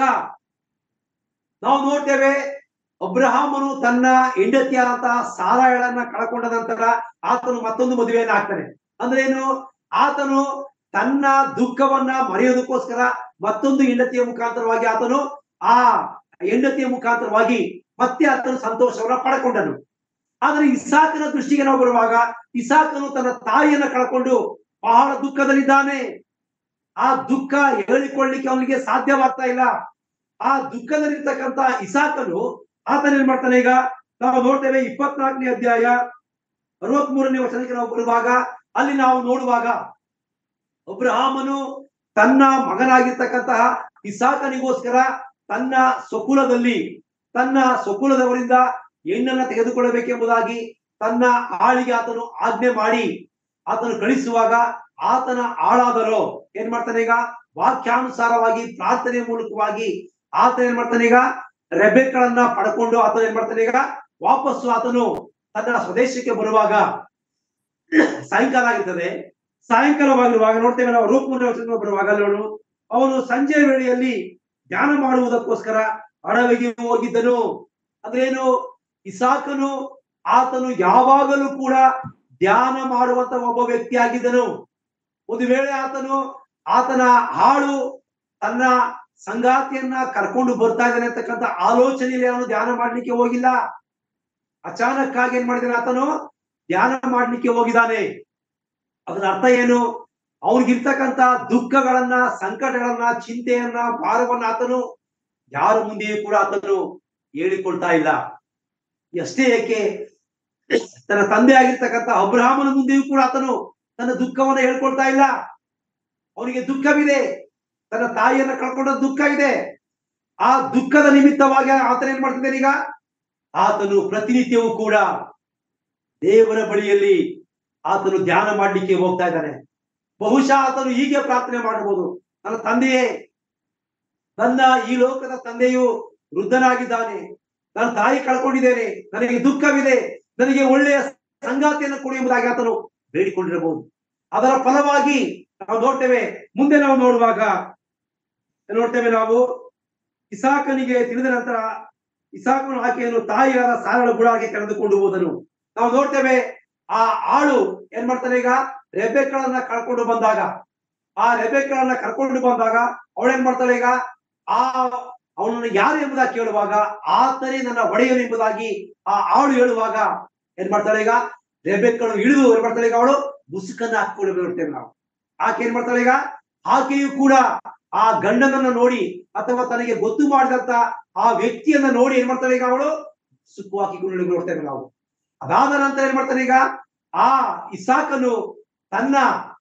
ನಾವು ನೋಡ್ತೇವೆ ಅಬ್ರಹಾಮನು ತನ್ನ ಹೆಂಡತಿಯಾದಂತಹ ಸಾರಾಯಳನ್ನ ಕಳ್ಕೊಂಡ ನಂತರ ಆತನು ಮತ್ತೊಂದು ಮದುವೆಯನ್ನ ಆಗ್ತಾನೆ ಅಂದ್ರೆ ಏನು ಆತನು ತನ್ನ ದುಃಖವನ್ನ ಮರೆಯೋದಕ್ಕೋಸ್ಕರ ಮತ್ತೊಂದು ಹೆಂಡತಿಯ ಮುಖಾಂತರವಾಗಿ ಆತನು ಆ ಹೆಂಡತಿಯ ಮುಖಾಂತರವಾಗಿ ಮತ್ತೆ ಆತನು ಸಂತೋಷವನ್ನ ಪಡ್ಕೊಂಡನು ಆದ್ರೆ ಇಸಾಕನ ದೃಷ್ಟಿಗೆ ನಾವು ಬರುವಾಗ ಇಸಾಕನು ತನ್ನ ತಾಯಿಯನ್ನ ಕಳ್ಕೊಂಡು ಬಹಳ ದುಃಖದಲ್ಲಿದ್ದಾನೆ ಆ ದುಃಖ ಹೇಳಿಕೊಳ್ಳಿಕ್ಕೆ ಅವನಿಗೆ ಸಾಧ್ಯವಾಗ್ತಾ ಇಲ್ಲ ಆ ದುಃಖದಲ್ಲಿರ್ತಕ್ಕಂತ ಇಸಾಕನು ಆತನ ಏನ್ ಮಾಡ್ತಾನೆ ಈಗ ನಾವು ನೋಡ್ತೇವೆ ಇಪ್ಪತ್ನಾಲ್ಕನೇ ಅಧ್ಯಾಯ ಅರವತ್ ಮೂರನೇ ವಚನಕ್ಕೆ ನಾವು ಬರುವಾಗ ಅಲ್ಲಿ ನಾವು ನೋಡುವಾಗ ಅಬ್ರಹಾಮನು ತನ್ನ ಮಗನಾಗಿರ್ತಕ್ಕಂತಹ ಇಸಾಕನಿಗೋಸ್ಕರ ತನ್ನ ಸ್ವಕುಲದಲ್ಲಿ ತನ್ನ ಸ್ವಕುಲದವರಿಂದ ಹೆಣ್ಣನ್ನ ತೆಗೆದುಕೊಳ್ಳಬೇಕೆಂಬುದಾಗಿ ತನ್ನ ಆಳಿಗೆ ಆತನು ಆಜ್ಞೆ ಮಾಡಿ ಆತನು ಕಳಿಸುವಾಗ ಆತನ ಆಳಾದರೋ ಏನ್ ಮಾಡ್ತಾನೆ ಈಗ ವಾಕ್ಯಾನುಸಾರವಾಗಿ ಪ್ರಾರ್ಥನೆ ಮೂಲಕವಾಗಿ ಆತ ಏನ್ ಮಾಡ್ತಾನೆ ಈಗ ರೆಬೆಕ್ಗಳನ್ನ ಪಡ್ಕೊಂಡು ಆತ ಏನ್ ಮಾಡ್ತಾನೆ ಈಗ ವಾಪಸ್ಸು ಆತನು ತನ್ನ ಸ್ವದೇಶಕ್ಕೆ ಬರುವಾಗ ಸಾಯಂಕಾಲ ಆಗಿರ್ತದೆ ಸಾಯಂಕಾಲವಾಗಿರುವಾಗ ನೋಡ್ತೇವೆ ನಾವು ರೂಪಮುಂಡ ವಚನ ಬರುವಾಗ ಅಲ್ಲಿ ನೋಡು ಅವನು ಸಂಜೆ ವೇಳೆಯಲ್ಲಿ ಧ್ಯಾನ ಮಾಡುವುದಕ್ಕೋಸ್ಕರ ಅಡವಿಗೆ ಹೋಗಿದ್ದನು ಅಂದ್ರೆ ಏನು ಇಸಾಕನು ಆತನು ಯಾವಾಗಲೂ ಕೂಡ ಧ್ಯಾನ ಮಾಡುವಂತ ಒಬ್ಬ ವ್ಯಕ್ತಿ ಆಗಿದ್ದನು ಒಂದು ವೇಳೆ ಆತನು ಆತನ ಹಾಳು ತನ್ನ ಸಂಗಾತಿಯನ್ನ ಕರ್ಕೊಂಡು ಬರ್ತಾ ಇದ್ದಾನೆ ಅಂತಕ್ಕಂಥ ಆಲೋಚನೆಯಲ್ಲಿ ಅವನು ಧ್ಯಾನ ಮಾಡ್ಲಿಕ್ಕೆ ಹೋಗಿಲ್ಲ ಅಚಾನಕ್ ಆಗಿ ಏನ್ ಮಾಡಿದಾನೆ ಆತನು ಧ್ಯಾನ ಮಾಡ್ಲಿಕ್ಕೆ ಹೋಗಿದ್ದಾನೆ ಅದರ ಅರ್ಥ ಏನು ಅವ್ರಿಗಿರ್ತಕ್ಕಂತ ದುಃಖಗಳನ್ನ ಸಂಕಟಗಳನ್ನ ಚಿಂತೆಯನ್ನ ಭಾರವನ್ನ ಆತನು ಯಾರ ಮುಂದೆಯೂ ಕೂಡ ಆತನು ಹೇಳಿಕೊಳ್ತಾ ಇಲ್ಲ ಎಷ್ಟೇ ಏಕೆ ತನ್ನ ತಂದೆ ಆಗಿರ್ತಕ್ಕಂಥ ಅಬ್ರಹಾಮನ ಮುಂದೆಯೂ ಕೂಡ ಆತನು ತನ್ನ ದುಃಖವನ್ನ ಹೇಳ್ಕೊಳ್ತಾ ಇಲ್ಲ ಅವನಿಗೆ ದುಃಖವಿದೆ ತನ್ನ ತಾಯಿಯನ್ನ ಕಳ್ಕೊಂಡ ದುಃಖ ಇದೆ ಆ ದುಃಖದ ನಿಮಿತ್ತವಾಗಿ ಆತನ ಏನ್ ಮಾಡ್ತಿದ್ದಾನೆ ಈಗ ಆತನು ಪ್ರತಿನಿತ್ಯವೂ ಕೂಡ ದೇವರ ಬಳಿಯಲ್ಲಿ ಆತನು ಧ್ಯಾನ ಮಾಡ್ಲಿಕ್ಕೆ ಹೋಗ್ತಾ ಇದ್ದಾನೆ ಬಹುಶಃ ಆತನು ಹೀಗೆ ಪ್ರಾರ್ಥನೆ ಮಾಡಬಹುದು ನನ್ನ ತಂದೆಯೇ ನನ್ನ ಈ ಲೋಕದ ತಂದೆಯು ವೃದ್ಧನಾಗಿದ್ದಾನೆ ನನ್ನ ತಾಯಿ ಕಳ್ಕೊಂಡಿದ್ದೇನೆ ನನಗೆ ದುಃಖವಿದೆ ನನಗೆ ಒಳ್ಳೆಯ ಸಂಗಾತಿಯನ್ನು ಕೊಡಿ ಎಂಬುದಾಗಿ ಆತನು ಬೇಡಿಕೊಂಡಿರಬಹುದು ಅದರ ಫಲವಾಗಿ ನಾವು ನೋಡ್ತೇವೆ ಮುಂದೆ ನಾವು ನೋಡುವಾಗ ನೋಡ್ತೇವೆ ನಾವು ಇಸಾಕನಿಗೆ ತಿಳಿದ ನಂತರ ಇಸಾಕನು ಆಕೆಯನ್ನು ತಾಯಿಯಾದ ಸಾರಳ ಗುಡಾಗೆ ಕರೆದುಕೊಂಡು ಹೋದನು ನಾವು ನೋಡ್ತೇವೆ ಆ ಆಳು ಏನ್ ಮಾಡ್ತಾನೆ ಈಗ ರೆಬೆಕ್ಕಳನ್ನ ಕಳ್ಕೊಂಡು ಬಂದಾಗ ಆ ರೆಬೆಕ್ಕಳನ್ನ ಕರ್ಕೊಂಡು ಬಂದಾಗ ಅವಳೇನ್ ಮಾಡ್ತಾಳೆ ಈಗ ಆ ಅವನನ್ನು ಯಾರು ಎಂಬುದಾಗಿ ಕೇಳುವಾಗ ಆತನೇ ನನ್ನ ಒಡೆಯನು ಎಂಬುದಾಗಿ ಆ ಆಳು ಹೇಳುವಾಗ ಏನ್ ಮಾಡ್ತಾಳೆ ಈಗ ರೆಬೆಕ್ಕಳು ಇಳಿದು ಏನ್ ಮಾಡ್ತಾಳೆ ಈಗ ಅವಳು ಮುಸುಕನ್ನ ಹಾಕೊಂಡು ಬಿಡ್ತೇವೆ ನಾವು ಆಕೆ ಏನ್ ಮಾಡ್ತಾಳೆ ಈಗ ಆಕೆಯು ಕೂಡ ಆ ಗಂಡನನ್ನ ನೋಡಿ ಅಥವಾ ತನಗೆ ಗೊತ್ತು ಮಾಡಿದಂತ ಆ ವ್ಯಕ್ತಿಯನ್ನ ನೋಡಿ ಏನ್ ಮಾಡ್ತಾಳೆ ಈಗ ಅವಳು ಸುಕ್ಕು ಹಾಕಿಕೊಂಡು ನೋಡ್ತೇವೆ ನಾವು ಅದಾದ ನಂತರ ಏನ್ ಮಾಡ್ತಾನೆ ಈಗ ಆ ಇಸಾಕನು ತನ್ನ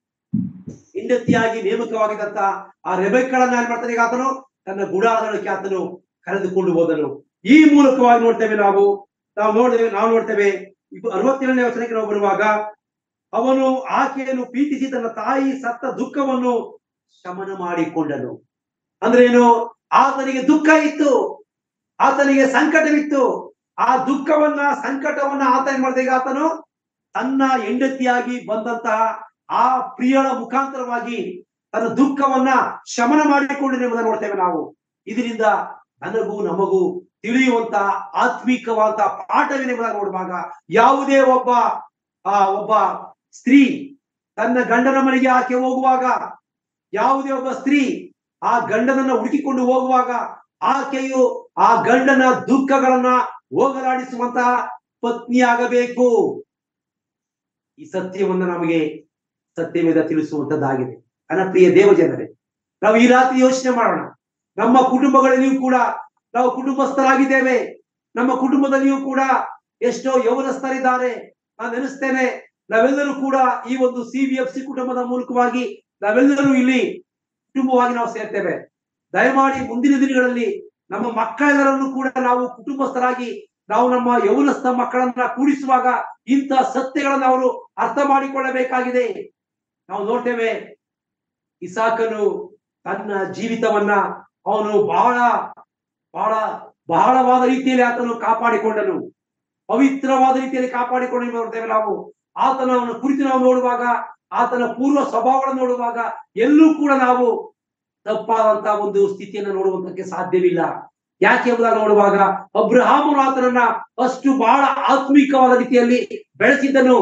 ಹೆಂಡತಿಯಾಗಿ ನೇಮಕವಾಗಿದ್ದಂತ ಆ ರೆಬೆಕ್ಕಳನ್ನ ಏನ್ ಮಾಡ್ತಾನೆ ಈಗ ಆತನು ತನ್ನ ಗುಡಾರಗಳಿಗೆ ಆತನು ಕರೆದುಕೊಂಡು ಹೋದನು ಈ ಮೂಲಕವಾಗಿ ನೋಡ್ತೇವೆ ನಾವು ನಾವು ನೋಡ್ತೇವೆ ನಾವು ನೋಡ್ತೇವೆ ಇದು ಅರವತ್ತೇಳನೇ ವಚನಕ್ಕೆ ನಾವು ಬರುವಾಗ ಅವನು ಆಕೆಯನ್ನು ಪ್ರೀತಿಸಿ ತನ್ನ ತಾಯಿ ಸತ್ತ ದುಃಖವನ್ನು ಶಮನ ಮಾಡಿಕೊಂಡನು ಅಂದ್ರೆ ಏನು ಆತನಿಗೆ ದುಃಖ ಇತ್ತು ಆತನಿಗೆ ಸಂಕಟವಿತ್ತು ಆ ದುಃಖವನ್ನ ಸಂಕಟವನ್ನ ಆತ ಏನ್ ಮಾಡಿದ ಈಗ ಆತನು ತನ್ನ ಹೆಂಡತಿಯಾಗಿ ಬಂದಂತಹ ಆ ಪ್ರಿಯಳ ಮುಖಾಂತರವಾಗಿ ತನ್ನ ದುಃಖವನ್ನ ಶಮನ ಮಾಡಿಕೊಂಡು ಎಂಬುದನ್ನು ನೋಡ್ತೇವೆ ನಾವು ಇದರಿಂದ ನನಗೂ ನಮಗೂ ತಿಳಿಯುವಂತ ಆತ್ಮಿಕವಾದ ಪಾಠವೇನೆಂಬುದಾಗಿ ನೋಡುವಾಗ ಯಾವುದೇ ಒಬ್ಬ ಆ ಒಬ್ಬ ಸ್ತ್ರೀ ತನ್ನ ಗಂಡನ ಮನೆಗೆ ಆಕೆ ಹೋಗುವಾಗ ಯಾವುದೇ ಒಬ್ಬ ಸ್ತ್ರೀ ಆ ಗಂಡನನ್ನ ಹುಡುಕಿಕೊಂಡು ಹೋಗುವಾಗ ಆಕೆಯು ಆ ಗಂಡನ ದುಃಖಗಳನ್ನ ಹೋಗಲಾಡಿಸುವಂತಹ ಪತ್ನಿಯಾಗಬೇಕು ಈ ಸತ್ಯವನ್ನು ನಮಗೆ ಸತ್ಯವೇದ ತಿಳಿಸುವಂತದ್ದಾಗಿದೆ ನನ್ನ ಪ್ರಿಯ ದೇವಜನರೇ ನಾವು ಈ ರಾತ್ರಿ ಯೋಚನೆ ಮಾಡೋಣ ನಮ್ಮ ಕುಟುಂಬಗಳಲ್ಲಿಯೂ ಕೂಡ ನಾವು ಕುಟುಂಬಸ್ಥರಾಗಿದ್ದೇವೆ ನಮ್ಮ ಕುಟುಂಬದಲ್ಲಿಯೂ ಕೂಡ ಎಷ್ಟೋ ಯೌವನಸ್ಥರಿದ್ದಾರೆ ನಾನು ನೆನೆಸ್ತೇನೆ ನಾವೆಲ್ಲರೂ ಕೂಡ ಈ ಒಂದು ಸಿ ಬಿ ಎಫ್ ಸಿ ಕುಟುಂಬದ ಮೂಲಕವಾಗಿ ನಾವೆಲ್ಲರೂ ಇಲ್ಲಿ ಕುಟುಂಬವಾಗಿ ನಾವು ಸೇರ್ತೇವೆ ದಯಮಾಡಿ ಮುಂದಿನ ದಿನಗಳಲ್ಲಿ ನಮ್ಮ ಮಕ್ಕಳೆಲ್ಲರನ್ನು ಕೂಡ ನಾವು ಕುಟುಂಬಸ್ಥರಾಗಿ ನಾವು ನಮ್ಮ ಯೌವನಸ್ಥ ಮಕ್ಕಳನ್ನ ಕೂಡಿಸುವಾಗ ಇಂಥ ಸತ್ಯಗಳನ್ನು ಅವರು ಅರ್ಥ ಮಾಡಿಕೊಳ್ಳಬೇಕಾಗಿದೆ ನಾವು ನೋಡ್ತೇವೆ ಇಸಾಕನು ತನ್ನ ಜೀವಿತವನ್ನ ಅವನು ಬಹಳ ಬಹಳ ಬಹಳವಾದ ರೀತಿಯಲ್ಲಿ ಆತನು ಕಾಪಾಡಿಕೊಂಡನು ಪವಿತ್ರವಾದ ರೀತಿಯಲ್ಲಿ ಕಾಪಾಡಿಕೊಂಡು ನೋಡ್ತೇವೆ ನಾವು ಆತನವನ್ನು ಕುರಿತು ನಾವು ನೋಡುವಾಗ ಆತನ ಪೂರ್ವ ಸ್ವಭಾವಗಳನ್ನು ನೋಡುವಾಗ ಎಲ್ಲೂ ಕೂಡ ನಾವು ತಪ್ಪಾದಂತಹ ಒಂದು ಸ್ಥಿತಿಯನ್ನು ನೋಡುವಂತಕ್ಕೆ ಸಾಧ್ಯವಿಲ್ಲ ಯಾಕೆ ಎಂಬುದಾಗಿ ನೋಡುವಾಗ ಅಬ್ರಹಾಮನು ಆತನನ್ನ ಅಷ್ಟು ಬಹಳ ಆತ್ಮಿಕವಾದ ರೀತಿಯಲ್ಲಿ ಬೆಳೆಸಿದ್ದನು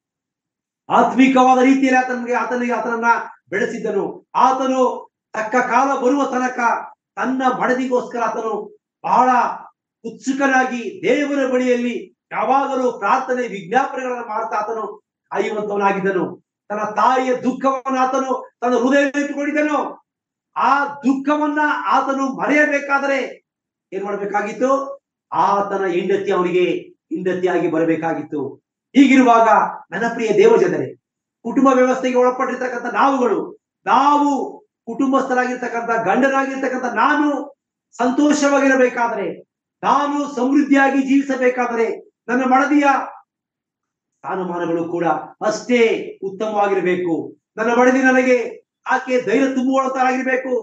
ಆತ್ಮಿಕವಾದ ರೀತಿಯಲ್ಲಿ ಆತನಿಗೆ ಆತನಿಗೆ ಆತನನ್ನ ಬೆಳೆಸಿದ್ದನು ಆತನು ತಕ್ಕ ಕಾಲ ಬರುವ ತನಕ ತನ್ನ ಮಡದಿಗೋಸ್ಕರ ಆತನು ಬಹಳ ಉತ್ಸುಕನಾಗಿ ದೇವರ ಬಳಿಯಲ್ಲಿ ಯಾವಾಗಲೂ ಪ್ರಾರ್ಥನೆ ವಿಜ್ಞಾಪನೆಗಳನ್ನು ಮಾಡ್ತಾ ಆತನು ಕಾಯುವಂತವನಾಗಿದ್ದನು ತನ್ನ ತಾಯಿಯ ದುಃಖವನ್ನು ಆತನು ತನ್ನ ಹೃದಯ ಇಟ್ಟುಕೊಂಡಿದ್ದನು ಆ ದುಃಖವನ್ನ ಆತನು ಮರೆಯಬೇಕಾದರೆ ಏನ್ ಮಾಡ್ಬೇಕಾಗಿತ್ತು ಆತನ ಹೆಂಡತಿ ಅವನಿಗೆ ಹೆಂಡತಿಯಾಗಿ ಬರಬೇಕಾಗಿತ್ತು ಹೀಗಿರುವಾಗ ನನ್ನ ಪ್ರಿಯ ದೇವಜನರೇ ಕುಟುಂಬ ವ್ಯವಸ್ಥೆಗೆ ಒಳಪಟ್ಟಿರ್ತಕ್ಕಂಥ ನಾವುಗಳು ನಾವು ಕುಟುಂಬಸ್ಥರಾಗಿರ್ತಕ್ಕಂಥ ಗಂಡನಾಗಿರ್ತಕ್ಕಂಥ ನಾನು ಸಂತೋಷವಾಗಿರಬೇಕಾದರೆ ನಾನು ಸಮೃದ್ಧಿಯಾಗಿ ಜೀವಿಸಬೇಕಾದರೆ ನನ್ನ ಮಡದಿಯ ಸ್ಥಾನಮಾನಗಳು ಕೂಡ ಅಷ್ಟೇ ಉತ್ತಮವಾಗಿರಬೇಕು ನನ್ನ ಮಡದಿ ನನಗೆ ಆಕೆ ಧೈರ್ಯ ತುಂಬುವಂತರಾಗಿರ್ಬೇಕು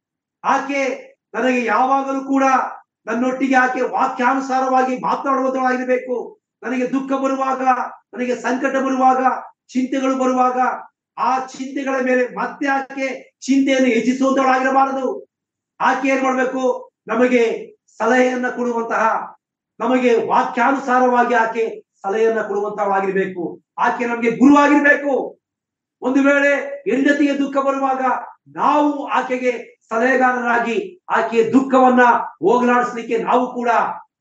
ಆಕೆ ನನಗೆ ಯಾವಾಗಲೂ ಕೂಡ ನನ್ನೊಟ್ಟಿಗೆ ಆಕೆ ವಾಕ್ಯಾನುಸಾರವಾಗಿ ಮಾತನಾಡುವಂತವಾಗಿರ್ಬೇಕು ನನಗೆ ದುಃಖ ಬರುವಾಗ ನನಗೆ ಸಂಕಟ ಬರುವಾಗ ಚಿಂತೆಗಳು ಬರುವಾಗ ಆ ಚಿಂತೆಗಳ ಮೇಲೆ ಮತ್ತೆ ಆಕೆ ಚಿಂತೆಯನ್ನು ಹೆಚ್ಚಿಸುವಂತವಳಾಗಿರಬಾರದು ಆಕೆ ಏನ್ ಮಾಡ್ಬೇಕು ನಮಗೆ ಸಲಹೆಯನ್ನ ಕೊಡುವಂತಹ ನಮಗೆ ವಾಕ್ಯಾನುಸಾರವಾಗಿ ಆಕೆ ಸಲಹೆಯನ್ನ ಕೊಡುವಂತವಳಾಗಿರ್ಬೇಕು ಆಕೆ ನಮಗೆ ಗುರುವಾಗಿರ್ಬೇಕು ಒಂದು ವೇಳೆ ಹೆಂಡತಿಗೆ ದುಃಖ ಬರುವಾಗ ನಾವು ಆಕೆಗೆ ಸಲಹೆಗಾರರಾಗಿ ಆಕೆಯ ದುಃಖವನ್ನ ಹೋಗಲಾಡಿಸ್ಲಿಕ್ಕೆ ನಾವು ಕೂಡ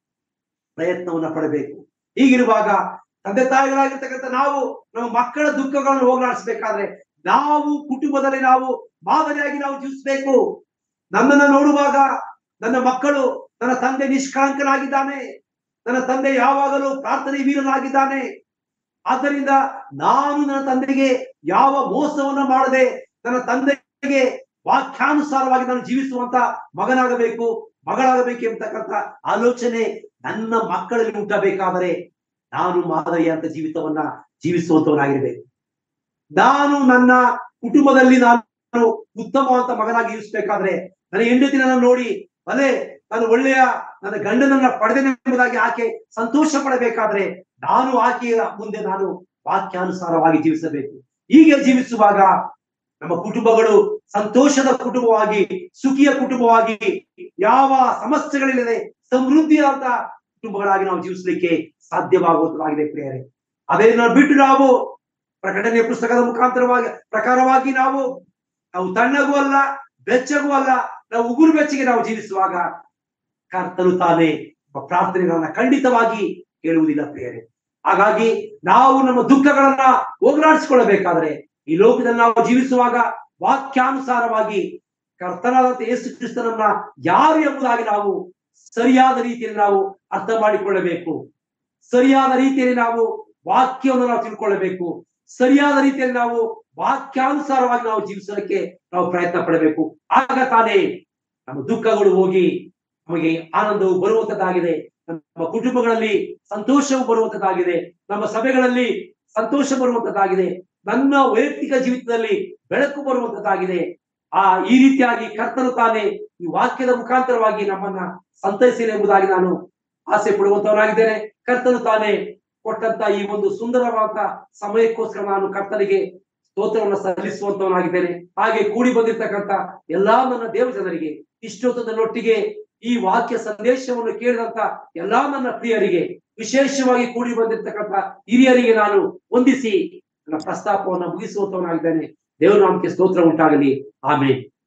ಪ್ರಯತ್ನವನ್ನ ಪಡಬೇಕು ಹೀಗಿರುವಾಗ ತಂದೆ ತಾಯಿಗಳಾಗಿರ್ತಕ್ಕಂಥ ನಾವು ನಮ್ಮ ಮಕ್ಕಳ ದುಃಖಗಳನ್ನು ಹೋಗಲಾಡಿಸ್ಬೇಕಾದ್ರೆ ನಾವು ಕುಟುಂಬದಲ್ಲಿ ನಾವು ಮಾದರಿಯಾಗಿ ನಾವು ಜೀವಿಸಬೇಕು ನನ್ನನ್ನ ನೋಡುವಾಗ ನನ್ನ ಮಕ್ಕಳು ನನ್ನ ತಂದೆ ನಿಷ್ಕಳಂಕನಾಗಿದ್ದಾನೆ ನನ್ನ ತಂದೆ ಯಾವಾಗಲೂ ಪ್ರಾರ್ಥನೆ ವೀರನಾಗಿದ್ದಾನೆ ಆದ್ದರಿಂದ ನಾನು ನನ್ನ ತಂದೆಗೆ ಯಾವ ಮೋಸವನ್ನ ಮಾಡದೆ ನನ್ನ ತಂದೆಗೆ ವಾಕ್ಯಾನುಸಾರವಾಗಿ ನಾನು ಜೀವಿಸುವಂತ ಮಗನಾಗಬೇಕು ಮಗಳಾಗಬೇಕು ಎಂಬತಕ್ಕಂಥ ಆಲೋಚನೆ ನನ್ನ ಮಕ್ಕಳಲ್ಲಿ ಉಂಟಬೇಕಾದರೆ ನಾನು ಮಾದರಿಯಂತ ಜೀವಿತವನ್ನ ಜೀವಿಸುವಂತವನಾಗಿರ್ಬೇಕು ನಾನು ನನ್ನ ಕುಟುಂಬದಲ್ಲಿ ನಾನು ಉತ್ತಮವಂತ ಮಗನಾಗಿ ಜೀವಿಸಬೇಕಾದ್ರೆ ನನ್ನ ಹೆಂಡತಿ ನನ್ನ ನೋಡಿ ಅಲೆ ನಾನು ಒಳ್ಳೆಯ ನನ್ನ ಗಂಡನನ್ನ ಪಡೆದೆನೆಂಬುದಾಗಿ ಆಕೆ ಸಂತೋಷ ಪಡಬೇಕಾದ್ರೆ ನಾನು ಆಕೆಯ ಮುಂದೆ ನಾನು ವಾಕ್ಯಾನುಸಾರವಾಗಿ ಜೀವಿಸಬೇಕು ಹೀಗೆ ಜೀವಿಸುವಾಗ ನಮ್ಮ ಕುಟುಂಬಗಳು ಸಂತೋಷದ ಕುಟುಂಬವಾಗಿ ಸುಖಿಯ ಕುಟುಂಬವಾಗಿ ಯಾವ ಸಮಸ್ಯೆಗಳಿಲ್ಲದೆ ಸಮೃದ್ಧಿಯಾದ ಕುಟುಂಬಗಳಾಗಿ ನಾವು ಜೀವಿಸಲಿಕ್ಕೆ ಸಾಧ್ಯವಾಗುವುದಾಗಿದೆ ಪ್ರಿಯರೇ ಅದೇನ ಬಿಟ್ಟು ನಾವು ಪ್ರಕಟಣೆಯ ಪುಸ್ತಕದ ಮುಖಾಂತರವಾಗಿ ಪ್ರಕಾರವಾಗಿ ನಾವು ನಾವು ತಣ್ಣಗೂ ಅಲ್ಲ ಬೆಚ್ಚಗೂ ಅಲ್ಲ ನಾವು ಉಗುರು ಬೆಚ್ಚಗೆ ನಾವು ಜೀವಿಸುವಾಗ ಕರ್ತನು ತಾನೇ ನಮ್ಮ ಪ್ರಾರ್ಥನೆಗಳನ್ನ ಖಂಡಿತವಾಗಿ ಕೇಳುವುದಿಲ್ಲ ಪ್ರಿಯರೇ ಹಾಗಾಗಿ ನಾವು ನಮ್ಮ ದುಃಖಗಳನ್ನ ಹೋಗಲಾಡಿಸಿಕೊಳ್ಳಬೇಕಾದ್ರೆ ಈ ಲೋಕದಲ್ಲಿ ನಾವು ಜೀವಿಸುವಾಗ ವಾಕ್ಯಾನುಸಾರವಾಗಿ ಕರ್ತನಾದಂತ ಯೇಸು ಕ್ರಿಸ್ತನನ್ನ ಯಾರು ಎಂಬುದಾಗಿ ನಾವು ಸರಿಯಾದ ರೀತಿಯಲ್ಲಿ ನಾವು ಅರ್ಥ ಮಾಡಿಕೊಳ್ಳಬೇಕು ಸರಿಯಾದ ರೀತಿಯಲ್ಲಿ ನಾವು ವಾಕ್ಯವನ್ನು ನಾವು ತಿಳ್ಕೊಳ್ಳಬೇಕು ಸರಿಯಾದ ರೀತಿಯಲ್ಲಿ ನಾವು ವಾಕ್ಯಾನುಸಾರವಾಗಿ ನಾವು ಜೀವಿಸಲಿಕ್ಕೆ ನಾವು ಪ್ರಯತ್ನ ಪಡಬೇಕು ಆಗ ತಾನೇ ನಮ್ಮ ದುಃಖಗಳು ಹೋಗಿ ನಮಗೆ ಆನಂದವು ಬರುವಂತದ್ದಾಗಿದೆ ನಮ್ಮ ಕುಟುಂಬಗಳಲ್ಲಿ ಸಂತೋಷವು ಬರುವಂತದ್ದಾಗಿದೆ ನಮ್ಮ ಸಭೆಗಳಲ್ಲಿ ಸಂತೋಷ ಬರುವಂತದ್ದಾಗಿದೆ ನನ್ನ ವೈಯಕ್ತಿಕ ಜೀವಿತದಲ್ಲಿ ಬೆಳಕು ಬರುವಂತದ್ದಾಗಿದೆ ಆ ಈ ರೀತಿಯಾಗಿ ಕರ್ತನು ತಾನೇ ಈ ವಾಕ್ಯದ ಮುಖಾಂತರವಾಗಿ ನಮ್ಮನ್ನ ಸಂತೈಸಿಲ್ಲ ಎಂಬುದಾಗಿ ನಾನು ಆಸೆ ಪಡುವಂತವನಾಗಿದ್ದೇನೆ ಕರ್ತನು ತಾನೇ ಕೊಟ್ಟಂತ ಈ ಒಂದು ಸುಂದರವಾದ ಸಮಯಕ್ಕೋಸ್ಕರ ನಾನು ಕರ್ತನಿಗೆ ಸ್ತೋತ್ರವನ್ನು ಸಲ್ಲಿಸುವಂತವನಾಗಿದ್ದೇನೆ ಹಾಗೆ ಕೂಡಿ ಬಂದಿರ್ತಕ್ಕಂಥ ಎಲ್ಲಾ ನನ್ನ ದೇವ ಜನರಿಗೆ ಇಷ್ಟೊತ್ತದಲ್ಲೊಟ್ಟಿಗೆ ಈ ವಾಕ್ಯ ಸಂದೇಶವನ್ನು ಕೇಳಿದಂತ ಎಲ್ಲಾ ನನ್ನ ಪ್ರಿಯರಿಗೆ ವಿಶೇಷವಾಗಿ ಕೂಡಿ ಬಂದಿರ್ತಕ್ಕಂಥ ಹಿರಿಯರಿಗೆ ನಾನು ವಂದಿಸಿ ನನ್ನ ಪ್ರಸ್ತಾಪವನ್ನು ಮುಗಿಸುವಂತವನಾಗಿದ್ದೇನೆ ದೇವರು ನಮಗೆ ಸ್ತೋತ್ರ ಉಂಟಾಗಲಿ ಆಮೇಲೆ